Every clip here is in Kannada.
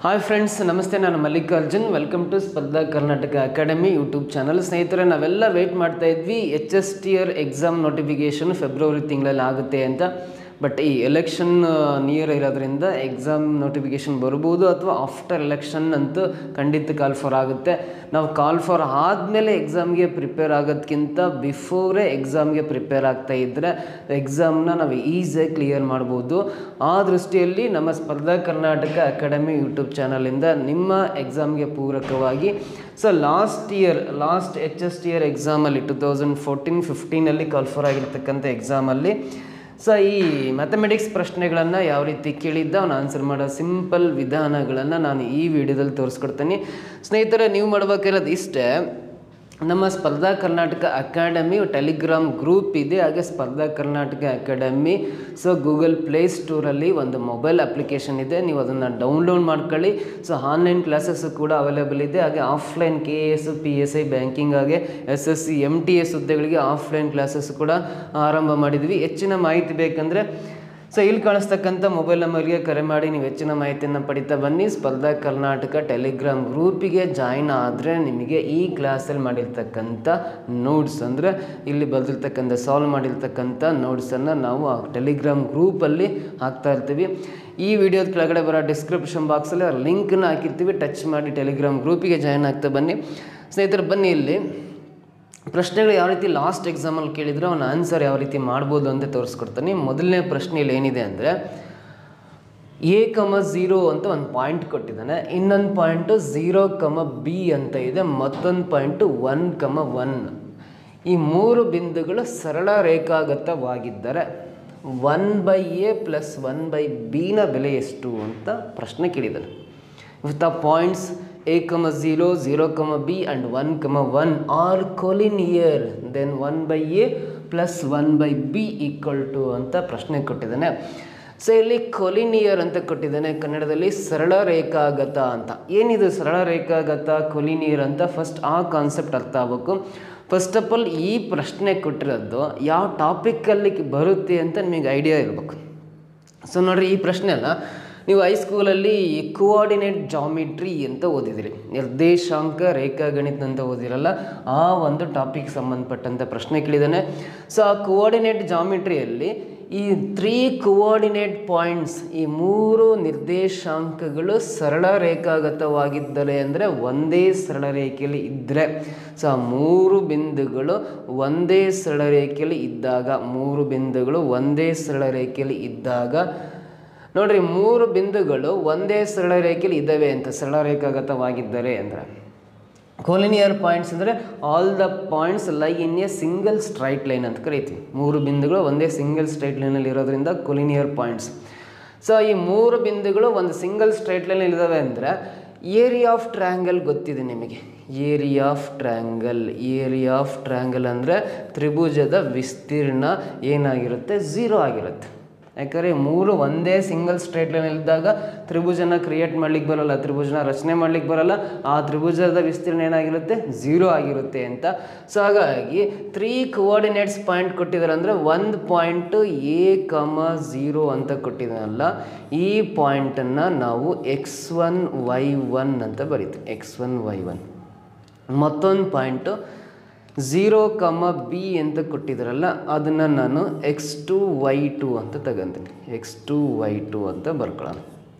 ಹಾಯ್ ಫ್ರೆಂಡ್ಸ್ ನಮಸ್ತೆ ನಾನು ಮಲ್ಲಿಕಾರ್ಜುನ್ ವೆಲ್ಕಮ್ ಟು ಸ್ಪರ್ಧಾ ಕರ್ನಾಟಕ ಅಕಾಡೆಮಿ ಯೂಟ್ಯೂಬ್ ಚಾನಲ್ ಸ್ನೇಹಿತರೆ ನಾವೆಲ್ಲ ವೆಯ್ಟ್ ಮಾಡ್ತಾ ಇದ್ವಿ H S T R exam notification February ತಿಂಗಳಲ್ಲಿ ಆಗುತ್ತೆ ಅಂತ ಬಟ್ ಈ ಎಲೆಕ್ಷನ್ ನಿಯರ್ ಇರೋದ್ರಿಂದ ಎಕ್ಸಾಮ್ ನೋಟಿಫಿಕೇಷನ್ ಬರ್ಬೋದು ಅಥವಾ ಆಫ್ಟರ್ ಎಲೆಕ್ಷನ್ ಅಂತೂ ಖಂಡಿತ ಕಾಲ್ ಫಾರ್ ಆಗುತ್ತೆ ನಾವು ಕಾಲ್ ಫಾರ್ ಆದಮೇಲೆ ಎಕ್ಸಾಮ್ಗೆ ಪ್ರಿಪೇರ್ ಆಗೋದಕ್ಕಿಂತ ಬಿಫೋರೇ ಎಕ್ಸಾಮ್ಗೆ ಪ್ರಿಪೇರ್ ಆಗ್ತಾ ಇದ್ದರೆ ಎಕ್ಸಾಮ್ನ ನಾವು ಈಸಿಯಾಗಿ ಕ್ಲಿಯರ್ ಮಾಡ್ಬೋದು ಆ ದೃಷ್ಟಿಯಲ್ಲಿ ನಮ್ಮ ಸ್ಪರ್ಧಾ ಕರ್ನಾಟಕ ಅಕಾಡೆಮಿ ಯೂಟ್ಯೂಬ್ ಚಾನಲಿಂದ ನಿಮ್ಮ ಎಕ್ಸಾಮ್ಗೆ ಪೂರಕವಾಗಿ so last year last H S T year ಎಕ್ಸಾಮಲ್ಲಿ ಟು ತೌಸಂಡ್ ಫೋರ್ಟೀನ್ ಫಿಫ್ಟೀನಲ್ಲಿ ಕಾಲ್ಫರ್ ಆಗಿರ್ತಕ್ಕಂಥ ಎಕ್ಸಾಮಲ್ಲಿ ಸೊ ಈ ಮ್ಯಾಥಮೆಟಿಕ್ಸ್ ಪ್ರಶ್ನೆಗಳನ್ನು ಯಾವ ರೀತಿ ಕೇಳಿದ್ದ ಅವ್ನು ಆನ್ಸರ್ ಮಾಡೋ ಸಿಂಪಲ್ ವಿಧಾನಗಳನ್ನು ನಾನು ಈ ವಿಡಿಯೋದಲ್ಲಿ ತೋರಿಸ್ಕೊಡ್ತೀನಿ ಸ್ನೇಹಿತರೆ ನೀವು ಮಾಡ್ಬೇಕಿರೋದು ಇಷ್ಟೇ ನಮ್ಮ ಸ್ಪರ್ಧಾ ಕರ್ನಾಟಕ ಅಕಾಡೆಮಿ ಟೆಲಿಗ್ರಾಮ್ ಗ್ರೂಪ್ ಇದೆ ಹಾಗೆ Spardha Karnataka academy so Google play ಸ್ಟೋರಲ್ಲಿ ಒಂದು ಮೊಬೈಲ್ ಅಪ್ಲಿಕೇಶನ್ ಇದೆ ನೀವು ಅದನ್ನು ಡೌನ್ಲೋಡ್ ಮಾಡ್ಕೊಳ್ಳಿ ಸೊ ಆನ್ಲೈನ್ ಕ್ಲಾಸಸ್ಸು ಕೂಡ ಅವೈಲೇಬಲ್ ಇದೆ ಹಾಗೆ offline K A S P S I banking ಹಾಗೆ S S C M T S ಹುದ್ದೆಗಳಿಗೆ ಆಫ್ಲೈನ್ ಕ್ಲಾಸಸ್ ಕೂಡ ಆರಂಭ ಮಾಡಿದ್ವಿ ಹೆಚ್ಚಿನ ಮಾಹಿತಿ ಬೇಕಂದರೆ ಸೊ ಇಲ್ಲಿ ಕಾಣಿಸ್ತಕ್ಕಂಥ ಮೊಬೈಲ್ ನಂಬರ್ಗೆ ಕರೆ ಮಾಡಿ ನೀವು ಹೆಚ್ಚಿನ ಮಾಹಿತಿಯನ್ನು ಪಡಿತಾ ಬನ್ನಿ ಸ್ಪರ್ಧಾ ಕರ್ನಾಟಕ ಟೆಲಿಗ್ರಾಮ್ ಗ್ರೂಪಿಗೆ ಜಾಯಿನ್ ಆದರೆ ನಿಮಗೆ ಈ ಕ್ಲಾಸಲ್ಲಿ ಮಾಡಿರ್ತಕ್ಕಂಥ ನೋಟ್ಸ್ ಅಂದರೆ ಇಲ್ಲಿ ಬರೆದಿರ್ತಕ್ಕಂಥ ಸಾಲ್ವ್ ಮಾಡಿರ್ತಕ್ಕಂಥ ನೋಟ್ಸನ್ನು ನಾವು ಆ ಟೆಲಿಗ್ರಾಮ್ ಗ್ರೂಪಲ್ಲಿ ಹಾಕ್ತಾ ಇರ್ತೀವಿ ಈ ವಿಡಿಯೋದ ಕೆಳಗಡೆ ಬರೋ ಡಿಸ್ಕ್ರಿಪ್ಷನ್ ಬಾಕ್ಸಲ್ಲಿ ಲಿಂಕ್ನ ಹಾಕಿರ್ತೀವಿ ಟಚ್ ಮಾಡಿ ಟೆಲಿಗ್ರಾಮ್ ಗ್ರೂಪಿಗೆ ಜಾಯಿನ್ ಆಗ್ತಾ ಬನ್ನಿ ಸ್ನೇಹಿತರು ಬನ್ನಿ ಇಲ್ಲಿ ಪ್ರಶ್ನೆಗಳು ಯಾವ ರೀತಿ ಲಾಸ್ಟ್ ಎಕ್ಸಾಮಲ್ಲಿ ಕೇಳಿದ್ರು ಅವನ ಆನ್ಸರ್ ಯಾವ ರೀತಿ ಮಾಡ್ಬೋದು ಅಂತ ತೋರಿಸ್ಕೊಡ್ತಾನೆ ಮೊದಲನೇ ಪ್ರಶ್ನೆಯಲ್ಲಿ ಏನಿದೆ ಅಂದರೆ ಎ ಕಮ ಝೀರೋ ಅಂತ ಒಂದು ಪಾಯಿಂಟ್ ಕೊಟ್ಟಿದ್ದಾನೆ ಇನ್ನೊಂದು ಪಾಯಿಂಟು ಝೀರೋ ಕಮ ಬಿ ಅಂತ ಇದೆ ಮತ್ತೊಂದು ಪಾಯಿಂಟು ಒನ್ ಕಮ ಒನ್ ಈ ಮೂರು ಬಿಂದುಗಳು ಸರಳ ರೇಖಾಗತವಾಗಿದ್ದರೆ one by A plus one by ಬಿನ ಬೆಲೆ ಎಷ್ಟು ಅಂತ ಪ್ರಶ್ನೆ ಕೇಳಿದ್ದಾನೆ with the points A comma zero zero comma B and one comma one are collinear then one by A plus one by B equal to ಅಂತ ಪ್ರಶ್ನೆ ಕೊಟ್ಟಿದ್ದಾನೆ ಸೊ ಇಲ್ಲಿ ಕೊಲಿನಿಯರ್ ಅಂತ ಕೊಟ್ಟಿದ್ದಾನೆ ಕನ್ನಡದಲ್ಲಿ ಸರಳ ರೇಖಾಗತ ಅಂತ ಏನಿದು ಸರಳ ರೇಖಾಗತ ಕೊಲಿನಿಯರ್ ಅಂತ ಫಸ್ಟ್ ಆ ಕಾನ್ಸೆಪ್ಟ್ ಅರ್ಥ ಆಗಬೇಕು ಫಸ್ಟ್ ಆಫ್ ಆಲ್ ಈ ಪ್ರಶ್ನೆ ಕೊಟ್ಟಿರೋದು ಯಾವ ಟಾಪಿಕ್ಕಲ್ಲಿ ಬರುತ್ತೆ ಅಂತ ನಿಮಗೆ ಐಡಿಯಾ ಇರಬೇಕು ಸೊ ನೋಡಿರಿ ಈ ಪ್ರಶ್ನೆನ ನೀವು ಹೈಸ್ಕೂಲಲ್ಲಿ ಕೋಆರ್ಡಿನೇಟ್ ಜಾಮಿಟ್ರಿ ಅಂತ ಓದಿದಿರಿ ನಿರ್ದೇಶಾಂಕ ರೇಖಾಗಣಿತ ಅಂತ ಓದಿರಲ್ಲ ಆ ಒಂದು ಟಾಪಿಕ್ ಸಂಬಂಧಪಟ್ಟಂಥ ಪ್ರಶ್ನೆ ಕೇಳಿದ್ದಾನೆ ಸೊ ಆ ಕೋಆರ್ಡಿನೇಟ್ ಜಾಮಿಟ್ರಿಯಲ್ಲಿ ಈ ತ್ರೀ ಕೋಆರ್ಡಿನೇಟ್ ಪಾಯಿಂಟ್ಸ್ ಈ ಮೂರು ನಿರ್ದೇಶಾಂಕಗಳು ಸರಳ ರೇಖಾಗತವಾಗಿದ್ದರೆ ಅಂದರೆ ಒಂದೇ ಸರಳ ರೇಖೆಯಲ್ಲಿ ಇದ್ದರೆ ಸೊ ಆ ಮೂರು ಬಿಂದುಗಳು ಒಂದೇ ಸರಳ ರೇಖೆಯಲ್ಲಿ ಇದ್ದಾಗ ಮೂರು ಬಿಂದುಗಳು ಒಂದೇ ಸರಳ ರೇಖೆಯಲ್ಲಿ ಇದ್ದಾಗ ನೋಡ್ರಿ ಮೂರು ಬಿಂದುಗಳು ಒಂದೇ ಸರಳ ರೇಖೆಯಲ್ಲಿ ಇದ್ದಾವೆ ಅಂತ ಸರಳ ರೇಖಾಗತವಾಗಿದ್ದರೆ ಅಂದರೆ ಕೋಲಿನಿಯರ್ ಪಾಯಿಂಟ್ಸ್ ಅಂದರೆ all the points lie in a single straight line ಅಂತ ಕರಿತೀವಿ ಮೂರು ಬಿಂದುಗಳು ಒಂದೇ ಸಿಂಗಲ್ ಸ್ಟ್ರೈಟ್ ಲೈನಲ್ಲಿ ಇರೋದ್ರಿಂದ ಕೊಲಿನಿಯರ್ ಪಾಯಿಂಟ್ಸ್ ಸೊ ಈ ಮೂರು ಬಿಂದುಗಳು ಒಂದು ಸಿಂಗಲ್ ಸ್ಟ್ರೈಟ್ ಲೈನಲ್ಲಿ ಇದ್ದಾವೆ ಅಂದರೆ ಏರಿಯಾ ಆಫ್ ಟ್ರ್ಯಾಂಗಲ್ ಗೊತ್ತಿದೆ ನಿಮಗೆ area of triangle area of triangle ಅಂದರೆ ತ್ರಿಭುಜದ ವಿಸ್ತೀರ್ಣ ಏನಾಗಿರುತ್ತೆ ಝೀರೋ ಆಗಿರುತ್ತೆ ಯಾಕಂದರೆ ಮೂರು ಒಂದೇ ಸಿಂಗಲ್ ಸ್ಟ್ರೇಟ್ ಲೈನ್ ಇದ್ದಾಗ ತ್ರಿಭುಜನ ಕ್ರಿಯೇಟ್ ಮಾಡ್ಲಿಕ್ಕೆ ಬರೋಲ್ಲ ತ್ರಿಭುಜನ ರಚನೆ ಮಾಡ್ಲಿಕ್ಕೆ ಬರೋಲ್ಲ ಆ ತ್ರಿಭುಜದ ವಿಸ್ತೀರ್ಣ ಏನಾಗಿರುತ್ತೆ ಝೀರೋ ಆಗಿರುತ್ತೆ ಅಂತ ಸೊ ಹಾಗಾಗಿ ತ್ರೀ ಕೋಆರ್ಡಿನೇಟ್ಸ್ ಪಾಯಿಂಟ್ ಕೊಟ್ಟಿದ್ದಾರೆ ಅಂದರೆ ಒಂದು ಪಾಯಿಂಟು ಎ ಕಮ ಝೀರೋ ಅಂತ ಕೊಟ್ಟಿದ್ದಾನಲ್ಲ ಈ ಪಾಯಿಂಟನ್ನು ನಾವು ಎಕ್ಸ್ ಒನ್ ವೈ ಒನ್ ಅಂತ ಬರಿತೀವಿ ಎಕ್ಸ್ ಒನ್ ವೈ ಒನ್ ಮತ್ತೊಂದು ಪಾಯಿಂಟು ಝೀರೋ ಕಮ ಬಿ ಅಂತ ಕೊಟ್ಟಿದ್ರಲ್ಲ ಅದನ್ನು ನಾನು ಎಕ್ಸ್ ಟು ವೈ ಟು ಅಂತ ತಗೊಂತೀನಿ ಎಕ್ಸ್ ಟು ವೈ ಟು ಅಂತ ಬರ್ಕೊಳ್ಳೋಣ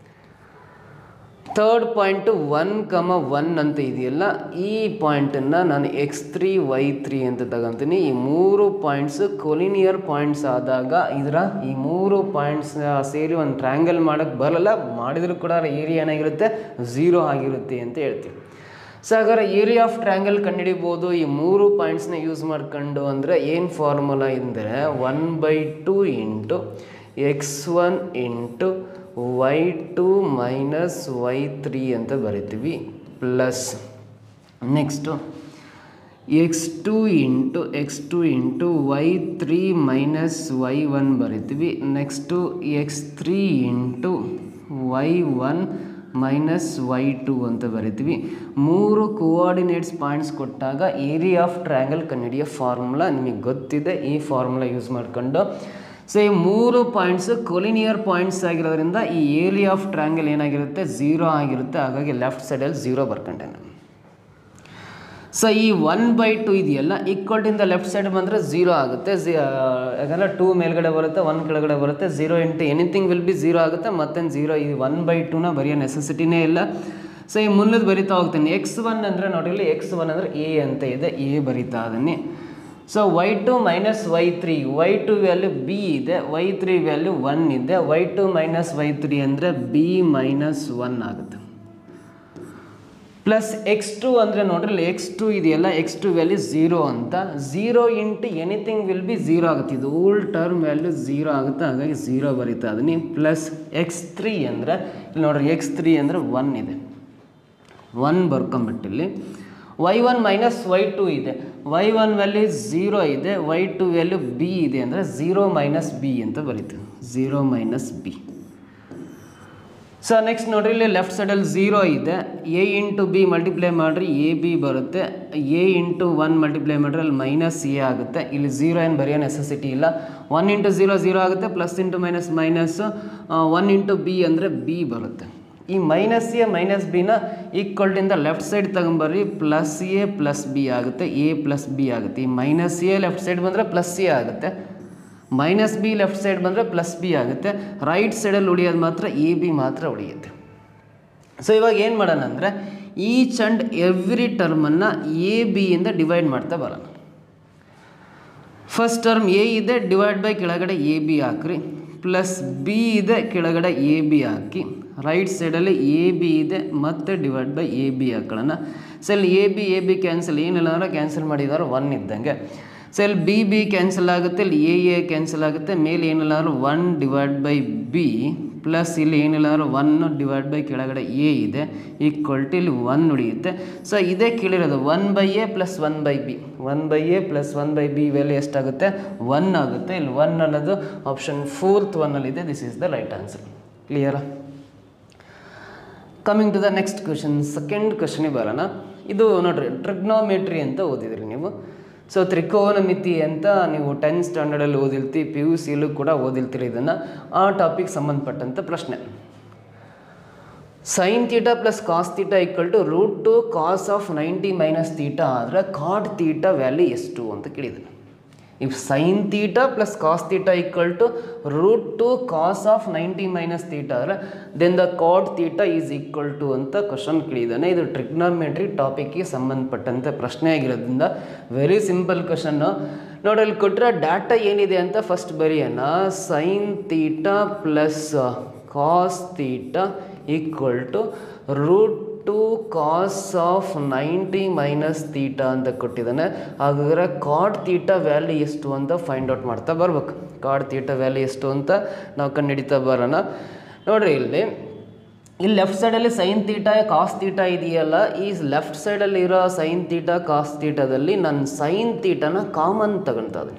third point one comma one ಅಂತ ಇದೆಯಲ್ಲ ಈ ಪಾಯಿಂಟನ್ನು ನಾನು ಎಕ್ಸ್ ತ್ರೀ ವೈ ತ್ರೀ ಅಂತ ತಗೊತೀನಿ ಈ ಮೂರು ಪಾಯಿಂಟ್ಸ್ ಕೊಲಿನಿಯರ್ ಪಾಯಿಂಟ್ಸ್ ಆದಾಗ ಇದರ ಈ ಮೂರು ಪಾಯಿಂಟ್ಸ್ ಸೇರಿ ಒಂದು ಟ್ರ್ಯಾಂಗಲ್ ಮಾಡೋಕ್ಕೆ ಬರಲ್ಲ ಮಾಡಿದರೂ ಕೂಡ ಏರಿಯಾ ಏನಾಗಿರುತ್ತೆ ಝೀರೋ ಆಗಿರುತ್ತೆ ಅಂತ ಹೇಳ್ತೀವಿ ಸೊ ಹಾಗಾದ್ರೆ ಏರಿಯಾ ಆಫ್ ಟ್ರ್ಯಾಂಗಲ್ ಕಂಡುಹಿಡಿಬೋದು ಈ ಮೂರು ಪಾಯಿಂಟ್ಸ್ನ ಯೂಸ್ ಮಾಡ್ಕೊಂಡು ಅಂದರೆ ಏನು ಫಾರ್ಮುಲಾ ಎಂದರೆ one by two into X one into Y two minus Y three ಅಂತ ಬರಿತೀವಿ plus next X two into X two into Y three minus Y one ಬರಿತೀವಿ next X three into Y one minus Y two ಅಂತ ಬರಿತೀವಿ ಮೂರು ಕೋಆರ್ಡಿನೇಟ್ಸ್ ಪಾಯಿಂಟ್ಸ್ ಕೊಟ್ಟಾಗ ಏರಿಯಾ ಆಫ್ ಟ್ರ್ಯಾಂಗಲ್ ಕಂಡುಹಿಡಿಯೋ ಫಾರ್ಮುಲಾ ನಿಮಗೆ ಗೊತ್ತಿದೆ ಈ ಫಾರ್ಮುಲಾ ಯೂಸ್ ಮಾಡ್ಕೊಂಡು ಸೊ ಈ ಮೂರು ಪಾಯಿಂಟ್ಸ್ ಕೊಲಿನಿಯರ್ ಪಾಯಿಂಟ್ಸ್ ಆಗಿರೋದ್ರಿಂದ ಈ ಏರಿಯಾ ಆಫ್ ಟ್ರ್ಯಾಂಗಲ್ ಏನಾಗಿರುತ್ತೆ ಝೀರೋ ಆಗಿರುತ್ತೆ ಹಾಗಾಗಿ ಲೆಫ್ಟ್ ಸೈಡಲ್ಲಿ ಝೀರೋ ಬರ್ಕೊಂಡೆ ನಾನು ಸೊ ಈ ಒನ್ ಬೈ ಟು ಇದೆಯಲ್ಲ ಈಕ್ವಲ್ಟಿಂದ ಲೆಫ್ಟ್ ಸೈಡ್ ಬಂದರೆ ಝೀರೋ ಆಗುತ್ತೆ ಝಿ ಯಾಕಂದರೆ ಟೂ ಮೇಲ್ಗಡೆ ಬರುತ್ತೆ ಒನ್ ಕೆಳಗಡೆ ಬರುತ್ತೆ zero into anything will be zero ಆಗುತ್ತೆ ಮತ್ತೇನು ಝೀರೋ ಈ ಒನ್ ಬೈ ಟೂನ ಬರೆಯೋ ನೆಸೆಸಿಟಿನೇ ಇಲ್ಲ ಸೊ ಈ ಮುಂದದ ಬರಿತಾ ಹೋಗ್ತೀನಿ ಎಕ್ಸ್ ಒನ್ ಅಂದರೆ ನೋಡಿ ಇಲ್ಲಿ ಎಕ್ಸ್ ಒನ್ ಅಂದರೆ ಎ ಅಂತ ಇದೆ ಎ ಬರಿತಾ ಅದನ್ನೇ so Y two minus Y three Y two value B ಇದೆ ವೈ ತ್ರೀ ವ್ಯಾಲ್ಯೂ ಒನ್ ಇದೆ Y two minus Y three ಅಂದರೆ ಬಿ ಮೈನಸ್ ಒನ್ ಆಗುತ್ತೆ ಪ್ಲಸ್ ಎಕ್ಸ್ ಟು ಅಂದರೆ ನೋಡ್ರಿ ಎಕ್ಸ್ ಟು ಇದೆಯಲ್ಲ ಎಕ್ಸ್ ಟು ವ್ಯಾಲ್ಯೂ ಝೀರೋ ಅಂತ zero into anything will be zero ಆಗುತ್ತೆ ಇದು ಓಲ್ ಟರ್ಮ್ ವ್ಯಾಲ್ಯೂ ಝೀರೋ ಆಗುತ್ತೆ ಹಾಗಾಗಿ ಝೀರೋ ಬರೀತಾ ಅದನ್ನೇ ಪ್ಲಸ್ ಎಕ್ಸ್ ತ್ರೀ ಅಂದರೆ ಇಲ್ಲಿ ನೋಡ್ರಿ ಎಕ್ಸ್ ತ್ರೀ ಅಂದರೆ ಒನ್ ಇದೆ ಒನ್ ಬರ್ಕೊಂಬಿಟ್ಟಿಲ್ಲಿ Y one minus Y two ಇದೆ ವೈ ಒನ್ ವ್ಯಾಲ್ಯೂ ಝೀರೋ ಇದೆ ವೈ ಟು ವ್ಯಾಲ್ಯೂ ಬಿ ಇದೆ ಅಂದರೆ ಝೀರೋ ಮೈನಸ್ ಬಿ ಅಂತ ಬರೀತೀವಿ zero minus B so next ನೋಡ್ರಿ ಇಲ್ಲಿ ಲೆಫ್ಟ್ ಸೈಡಲ್ಲಿ ಝೀರೋ ಇದೆ ಎ ಇಂಟು ಬಿ ಮಲ್ಟಿಪ್ಲೈ ಮಾಡಿರಿ ಎ ಬಿ ಬರುತ್ತೆ ಎ ಇಂಟು ಒನ್ ಮಲ್ಟಿಪ್ಲೈ ಮಾಡಿದ್ರೆ ಅಲ್ಲಿ ಮೈನಸ್ ಎ ಆಗುತ್ತೆ ಇಲ್ಲಿ ಝೀರೋ ಏನು ಬರೆಯೋ ನೆಸೆಸಿಟಿ ಇಲ್ಲ ಒನ್ ಇಂಟು ಝೀರೋ ಝೀರೋ ಆಗುತ್ತೆ plus into minus minus one into B ಅಂದರೆ ಬಿ ಬರುತ್ತೆ ಈ ಮೈನಸ್ ಎ ಮೈನಸ್ ಬಿನ ಈಕ್ವಲ್ಟಿಂದ ಲೆಫ್ಟ್ ಸೈಡ್ ತಗೊಂಬರ್ರಿ ಪ್ಲಸ್ ಎ ಪ್ಲಸ್ ಬಿ ಆಗುತ್ತೆ ಎ ಪ್ಲಸ್ ಬಿ ಆಗುತ್ತೆ ಈ ಮೈನಸ್ ಎ ಲೆಫ್ಟ್ ಸೈಡ್ ಬಂದರೆ ಪ್ಲಸ್ ಎ ಆಗುತ್ತೆ ಮೈನಸ್ ಬಿ ಲೆಫ್ಟ್ ಸೈಡ್ ಬಂದರೆ ಪ್ಲಸ್ ಬಿ ಆಗುತ್ತೆ ರೈಟ್ ಸೈಡಲ್ಲಿ ಉಳಿಯೋದು ಮಾತ್ರ ಎ ಬಿ ಮಾತ್ರ ಉಳಿಯುತ್ತೆ ಸೊ ಇವಾಗ ಏನು ಮಾಡೋಣ ಅಂದರೆ ಈಚ್ ಆ್ಯಂಡ್ ಎವ್ರಿ ಟರ್ಮನ್ನು ಎ ಬಿಯಿಂದ ಡಿವೈಡ್ ಮಾಡ್ತಾ ಬರೋಣ ಫಸ್ಟ್ ಟರ್ಮ್ ಎ ಇದೆ ಡಿವೈಡ್ ಬೈ ಕೆಳಗಡೆ ಎ ಬಿ ಹಾಕ್ರಿ ಪ್ಲಸ್ ಬಿ ಇದೆ ಕೆಳಗಡೆ ಎ ಬಿ ಹಾಕಿ ರೈಟ್ ಸೈಡಲ್ಲಿ ಎ ಬಿ ಇದೆ ಮತ್ತೆ ಡಿವೈಡ್ ಬೈ ಎ ಬಿ ಹಾಕೊಳ್ಳೋಣ ಸೊ ಇಲ್ಲಿ A B A B cancel ಏನಿಲ್ಲ ಅಂದರೆ ಕ್ಯಾನ್ಸಲ್ ಮಾಡಿದಾರೆ ಒನ್ ಇದ್ದಂಗೆ ಸೊ ಇಲ್ಲಿ ಬಿ ಬಿ ಕ್ಯಾನ್ಸಲ್ ಆಗುತ್ತೆ ಇಲ್ಲಿ ಎ ಎ ಕ್ಯಾನ್ಸಲ್ ಆಗುತ್ತೆ ಮೇಲೆ ಏನಿಲ್ಲ ಅಂದ್ರೆ one divide by B plus ಇಲ್ಲಿ ಏನಿಲ್ಲ ಅಂದ್ರೆ ಒನ್ ಡಿವೈಡ್ ಬೈ ಕೆಳಗಡೆ ಎ ಇದೆ ಈಕ್ವಲ್ ಟು ಇಲ್ಲಿ ಒನ್ ಉಳಿಯುತ್ತೆ ಸೊ ಇದೇ ಕೇಳಿರೋದು one by A plus one by B one by A plus one by B value ಎಷ್ಟಾಗುತ್ತೆ ಒನ್ ಆಗುತ್ತೆ ಇಲ್ಲಿ ಒನ್ ಅನ್ನೋದು ಆಪ್ಷನ್ ಫೋರ್ತ್ ಒನ್ನಲ್ಲಿದೆ this is the right answer ಕ್ಲಿಯರಾ coming to the next question second ಕ್ವಶನಿಗೆ ಬರೋಣ ಇದು ನೋಡ್ರಿ ಟ್ರಿಗ್ನೋಮೆಟ್ರಿ ಅಂತ ಓದಿದ್ರಿ ನೀವು ಸೊ ತ್ರಿಕೋನಮಿತಿ ಅಂತ ನೀವು ಟೆಂತ್ ಸ್ಟ್ಯಾಂಡರ್ಡಲ್ಲಿ ಓದಿರ್ತೀವಿ ಪಿ ಯು ಸಿಲೂ ಕೂಡ ಓದಿರ್ತೀರಿ ಇದನ್ನು ಆ ಟಾಪಿಕ್ ಸಂಬಂಧಪಟ್ಟಂಥ ಪ್ರಶ್ನೆ sine theta plus cos theta equal to root two cos of ninety minus theta ಆದರೆ ಕಾಟ್ ತೀಟ ವ್ಯಾಲ್ಯೂ ಎಷ್ಟು ಅಂತ ಕೇಳಿದ್ದಾನೆ if sine theta plus cos theta equal to root two cos of ninety minus theta ಅಂದರೆ then the cot theta is equal to ಅಂತ ಕ್ವಶನ್ ಕೇಳಿದ್ದಾನೆ ಇದು ಟ್ರಿಗ್ನಾಮೆಟ್ರಿ ಟಾಪಿಕ್ಗೆ ಸಂಬಂಧಪಟ್ಟಂತೆ ಪ್ರಶ್ನೆ ಆಗಿರೋದ್ರಿಂದ ವೆರಿ ಸಿಂಪಲ್ ಕ್ವಶನ್ನು ನೋಡಿ ಅಲ್ಲಿ ಕೊಟ್ಟರೆ ಡಾಟಾ ಏನಿದೆ ಅಂತ ಫಸ್ಟ್ ಬರೆಯೋಣ sine theta plus cos theta equal to root two cos of ninety minus theta ಅಂತ ಕೊಟ್ಟಿದ್ದಾನೆ ಹಾಗಾದರೆ ಕಾಡ್ ತೀಟ ವ್ಯಾಲ್ಯೂ ಎಷ್ಟು ಅಂತ ಫೈಂಡ್ ಔಟ್ ಮಾಡ್ತಾ ಬರ್ಬೇಕು ಕಾಡ್ ತೀಟ ವ್ಯಾಲ್ಯೂ ಎಷ್ಟು ಅಂತ ನಾವು ಕಂಡುಹಿಡಿತಾ ಬರೋಣ ನೋಡ್ರಿ ಇಲ್ಲಿ ಇಲ್ಲಿ ಲೆಫ್ಟ್ ಸೈಡಲ್ಲಿ ಸೈನ್ ತೀಟ ಕಾಸ್ ತೀಟ ಇದೆಯಲ್ಲ ಈ ಲೆಫ್ಟ್ ಸೈಡಲ್ಲಿ ಇರೋ ಸೈನ್ ತೀಟ ಕಾಸ್ ತೀಟದಲ್ಲಿ ನಾನು ಸೈನ್ ತೀಟನ ಕಾಮನ್ ತಗೊಳ್ತಾ ಇದ್ದೀನಿ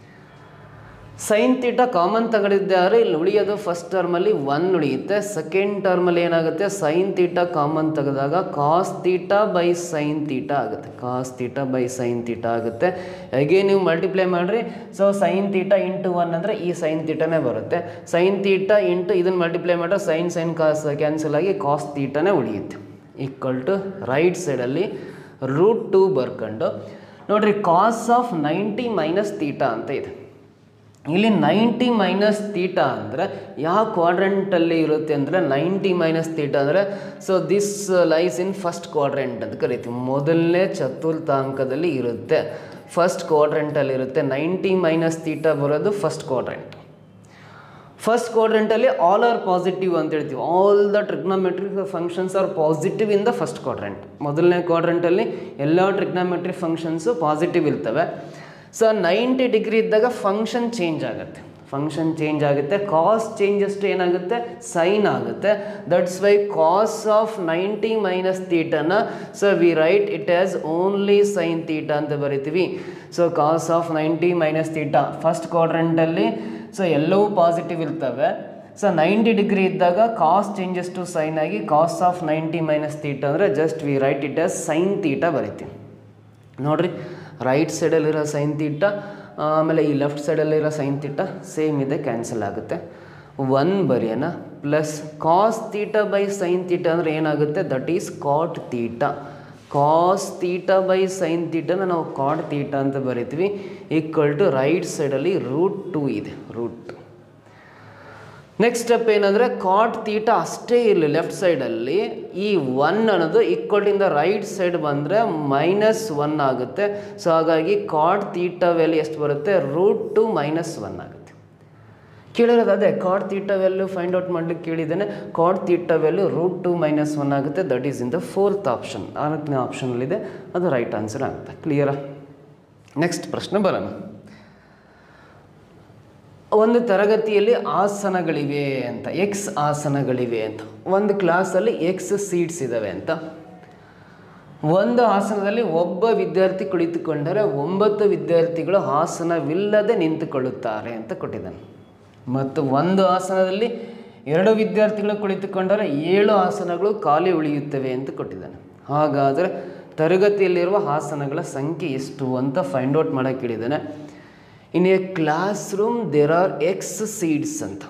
ಸೈನ್ ತೀಟ ಕಾಮನ್ ತಗೊಂಡಿದ್ದಾರೆ ಇಲ್ಲಿ ಉಳಿಯೋದು ಫಸ್ಟ್ ಟರ್ಮಲ್ಲಿ ಒನ್ ಉಳಿಯುತ್ತೆ ಸೆಕೆಂಡ್ ಟರ್ಮಲ್ಲಿ ಏನಾಗುತ್ತೆ ಸೈನ್ ತೀಟ ಕಾಮನ್ ತೆಗೆದಾಗ cos theta by sine theta ಆಗುತ್ತೆ cos theta by sine theta ಆಗುತ್ತೆ ಹೇಗೆ ನೀವು ಮಲ್ಟಿಪ್ಲೈ ಮಾಡಿರಿ so sine theta into one ಅಂದರೆ ಈ ಸೈನ್ ತೀಟನೇ ಬರುತ್ತೆ ಸೈನ್ ತೀಟ ಇಂಟು ಇದನ್ನು ಮಲ್ಟಿಪ್ಲೈ ಮಾಡಿದ್ರೆ ಸೈನ್ ಸೈನ್ ಕಾಸ್ ಕ್ಯಾನ್ಸಲ್ ಆಗಿ ಕಾಸ್ ತೀಟನೇ ಉಳಿಯುತ್ತೆ ಈಕ್ವಲ್ ಟು ರೈಟ್ ಸೈಡಲ್ಲಿ ರೂಟ್ ಟು ಬರ್ಕೊಂಡು ನೋಡಿರಿ cos of ninety minus theta ಅಂತ ಇದೆ ಇಲ್ಲಿ ನೈಂಟಿ ಮೈನಸ್ ತೀಟ ಅಂದರೆ ಯಾವ ಕ್ವಾಡ್ರೆಂಟಲ್ಲಿ ಇರುತ್ತೆ ಅಂದರೆ ನೈಂಟಿ ಮೈನಸ್ ತೀಟ ಅಂದರೆ so this lies in first quadrant ಅಂತ ಕರಿತೀವಿ ಮೊದಲನೇ ಚತುರ್ಥಾಂಕದಲ್ಲಿ ಇರುತ್ತೆ ಫಸ್ಟ್ ಕ್ವಾಡ್ರೆಂಟಲ್ಲಿ ಇರುತ್ತೆ ನೈಂಟಿ ಮೈನಸ್ ತೀಟ ಬರೋದು ಫಸ್ಟ್ ಕ್ವಾಡ್ರೆಂಟ್ ಫಸ್ಟ್ ಕ್ವಾಡ್ರೆಂಟಲ್ಲಿ ಆಲ್ ಆರ್ ಪಾಸಿಟಿವ್ ಅಂತ ಹೇಳ್ತೀವಿ all the trigonometric functions are positive in the first quadrant ಮೊದಲನೇ ಕ್ವಾಡ್ರೆಂಟಲ್ಲಿ ಎಲ್ಲ ಟ್ರಿಗ್ನೋಮೆಟ್ರಿಕ್ ಫಂಕ್ಷನ್ಸು ಪಾಸಿಟಿವ್ ಇರ್ತವೆ ಸೊ ನೈಂಟಿ ಡಿಗ್ರಿ ಇದ್ದಾಗ ಫಂಕ್ಷನ್ ಚೇಂಜ್ ಆಗುತ್ತೆ ಫಂಕ್ಷನ್ ಚೇಂಜ್ ಆಗುತ್ತೆ ಕಾಸ್ ಚೇಂಜಷ್ಟು ಏನಾಗುತ್ತೆ ಸೈನ್ ಆಗುತ್ತೆ that's why cos of ninety minus ತೀಟನ so we write it as only sine theta ಅಂತ ಬರಿತೀವಿ so cos of ninety minus theta first ಕ್ವಾಡ್ರೆಂಟಲ್ಲಿ ಸೊ ಎಲ್ಲವೂ ಪಾಸಿಟಿವ್ ಇರ್ತವೆ ಸೊ ನೈಂಟಿ ಡಿಗ್ರಿ ಇದ್ದಾಗ ಕಾಸ್ ಚೇಂಜಸ್ ಟು ಸೈನ್ ಆಗಿ cos of ninety minus theta ಅಂದರೆ just we write it as sine theta ಬರಿತೀವಿ ನೋಡ್ರಿ ರೈಟ್ ಸೈಡಲ್ಲಿರೋ ಸೈನ್ ತೀಟ ಆಮೇಲೆ ಈ ಲೆಫ್ಟ್ ಸೈಡಲ್ಲಿರೋ ಸೈನ್ ತೀಟ ಸೇಮ್ ಇದೆ ಕ್ಯಾನ್ಸಲ್ ಆಗುತ್ತೆ ಒನ್ ಬರೆಯೋಣ plus cos theta by sine theta ಅಂದರೆ ಏನಾಗುತ್ತೆ that is cot theta cos theta by sine ತೀಟನ ನಾವು ಕಾಟ್ ತೀಟ ಅಂತ ಬರಿತೀವಿ ಈಕ್ವಲ್ ಟು ರೈಟ್ ಸೈಡಲ್ಲಿ ರೂಟ್ ಟು ಇದೆ ರೂಟ್ ಟು ನೆಕ್ಸ್ಟ್ ಸ್ಟೆಪ್ ಏನಂದರೆ ಕಾಟ್ ತೀಟ ಅಷ್ಟೇ ಇರಲಿ ಲೆಫ್ಟ್ ಸೈಡಲ್ಲಿ ಈ ಒನ್ ಅನ್ನೋದು ಈಕ್ವಲ್ ಇಂದ ರೈಟ್ ಸೈಡ್ ಬಂದರೆ ಮೈನಸ್ ಒನ್ ಆಗುತ್ತೆ ಸೊ ಹಾಗಾಗಿ ಕಾಟ್ ತೀಟ ವ್ಯಾಲ್ಯೂ ಎಷ್ಟು ಬರುತ್ತೆ ರೂಟ್ ಟು ಮೈನಸ್ ಒನ್ ಆಗುತ್ತೆ ಕೇಳಿರೋದು ಅದೇ ಕಾಡ್ ತೀಟ ವ್ಯಾಲ್ಯೂ ಫೈಂಡ್ ಔಟ್ ಮಾಡ್ಲಿಕ್ಕೆ ಕೇಳಿದ್ದೇನೆ cot theta value root two minus one ಆಗುತ್ತೆ that is in the fourth option ನಾಲ್ಕನೇ ಆಪ್ಷನಲ್ಲಿದೆ ಅದು ರೈಟ್ ಆನ್ಸರ್ ಆಗುತ್ತೆ ಕ್ಲಿಯರಾ ನೆಕ್ಸ್ಟ್ ಪ್ರಶ್ನೆ ಬರೋಣ ಒಂದು ತರಗತಿಯಲ್ಲಿ ಆಸನಗಳಿವೆ ಅಂತ ಎಕ್ಸ್ ಆಸನಗಳಿವೆ ಅಂತ ಒಂದು ಕ್ಲಾಸಲ್ಲಿ ಎಕ್ಸ್ ಸೀಟ್ಸ್ ಇದ್ದಾವೆ ಅಂತ ಒಂದು ಆಸನದಲ್ಲಿ ಒಬ್ಬ ವಿದ್ಯಾರ್ಥಿ ಕುಳಿತುಕೊಂಡರೆ ಒಂಬತ್ತು ವಿದ್ಯಾರ್ಥಿಗಳು ಆಸನವಿಲ್ಲದೆ ನಿಂತುಕೊಳ್ಳುತ್ತಾರೆ ಅಂತ ಕೊಟ್ಟಿದ್ದಾನೆ ಮತ್ತು ಒಂದು ಆಸನದಲ್ಲಿ ಎರಡು ವಿದ್ಯಾರ್ಥಿಗಳು ಕುಳಿತುಕೊಂಡರೆ ಏಳು ಆಸನಗಳು ಖಾಲಿ ಉಳಿಯುತ್ತವೆ ಅಂತ ಕೊಟ್ಟಿದ್ದಾನೆ ಹಾಗಾದರೆ ತರಗತಿಯಲ್ಲಿರುವ ಆಸನಗಳ ಸಂಖ್ಯೆ ಎಷ್ಟು ಅಂತ ಫೈಂಡ್ ಔಟ್ ಮಾಡೋಕ್ಕೆ ಹೇಳಿದ್ದಾನೆ in a classroom there are x seats ಅಂತ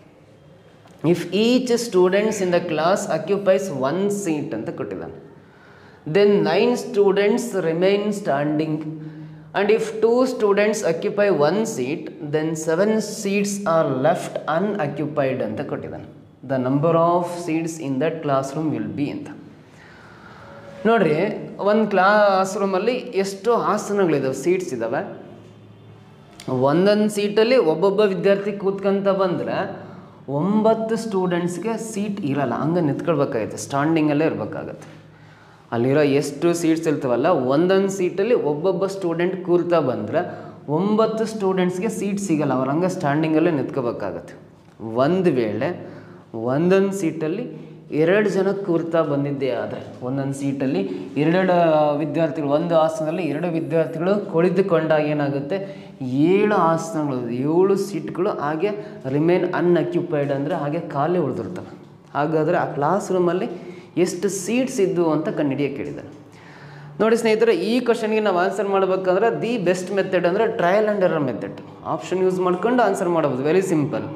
if each students in the class occupies one seat ಅಂತ ಕೊಟ್ಟಿದ್ದಾನೆ then nine students remain standing and if two students occupy one seat then seven seats are left unoccupied ಅಂತ ಕೊಟ್ಟಿದ್ದಾನೆ the number of seats in that classroom will be ಅಂತ ನೋಡ್ರಿ ಒಂದು ಕ್ಲಾಸ್ ರೂಮಲ್ಲಿ ಎಷ್ಟು ಆಸನಗಳಿದಾವೆ ಸೀಟ್ಸ್ ಇದ್ದಾವೆ ಒಂದೊಂದು ಸೀಟಲ್ಲಿ ಒಬ್ಬೊಬ್ಬ ವಿದ್ಯಾರ್ಥಿ ಕೂತ್ಕೊಂತ ಬಂದರೆ ಒಂಬತ್ತು ಸ್ಟೂಡೆಂಟ್ಸ್ಗೆ ಸೀಟ್ ಇರಲ್ಲ ಹಂಗೆ ನಿಂತ್ಕೊಳ್ಬೇಕಾಗತ್ತೆ ಸ್ಟ್ಯಾಂಡಿಂಗಲ್ಲೇ ಇರಬೇಕಾಗತ್ತೆ ಅಲ್ಲಿರೋ ಎಷ್ಟು ಸೀಟ್ಸ್ ಇರ್ತಾವಲ್ಲ ಒಂದೊಂದು ಸೀಟಲ್ಲಿ ಒಬ್ಬೊಬ್ಬ ಸ್ಟೂಡೆಂಟ್ ಕೂರ್ತಾ ಬಂದರೆ ಒಂಬತ್ತು ಸ್ಟೂಡೆಂಟ್ಸ್ಗೆ ಸೀಟ್ ಸಿಗಲ್ಲ ಅವ್ರು ಹಂಗೆ ಸ್ಟ್ಯಾಂಡಿಂಗಲ್ಲೇ ನಿಂತ್ಕೋಬೇಕಾಗತ್ತೆ ಒಂದು ವೇಳೆ ಒಂದೊಂದು ಸೀಟಲ್ಲಿ ಎರಡು ಜನ ಕೂರ್ತಾ ಬಂದಿದ್ದೇ ಆದರೆ ಒಂದೊಂದು ಸೀಟಲ್ಲಿ ಎರಡೆರಡು ವಿದ್ಯಾರ್ಥಿಗಳು ಒಂದು ಆಸನದಲ್ಲಿ ಎರಡು ವಿದ್ಯಾರ್ಥಿಗಳು ಕುಳಿತುಕೊಂಡಾಗ ಏನಾಗುತ್ತೆ ಏಳು ಆಸನಗಳು ಏಳು ಸೀಟ್ಗಳು ಹಾಗೆ ರಿಮೇನ್ ಅನ್ಅಕ್ಯುಪೈಡ್ ಅಂದರೆ ಹಾಗೆ ಖಾಲಿ ಉಳಿದಿರ್ತವೆ ಹಾಗಾದರೆ ಆ ಕ್ಲಾಸ್ ರೂಮಲ್ಲಿ ಎಷ್ಟು ಸೀಟ್ಸ್ ಇದ್ದು ಅಂತ ಕಂಡುಹಿಡಿಯಕ್ಕೆ ಕೇಳಿದ್ದಾರೆ ನೋಡಿ ಸ್ನೇಹಿತರೆ ಈ ಕ್ವಶನ್ಗೆ ನಾವು ಆನ್ಸರ್ ಮಾಡಬೇಕಂದ್ರೆ ದಿ ಬೆಸ್ಟ್ ಮೆಥಡ್ ಅಂದರೆ trial and error method option use ಮಾಡ್ಕೊಂಡು ಆನ್ಸರ್ ಮಾಡ್ಬೋದು ವೆರಿ ಸಿಂಪಲ್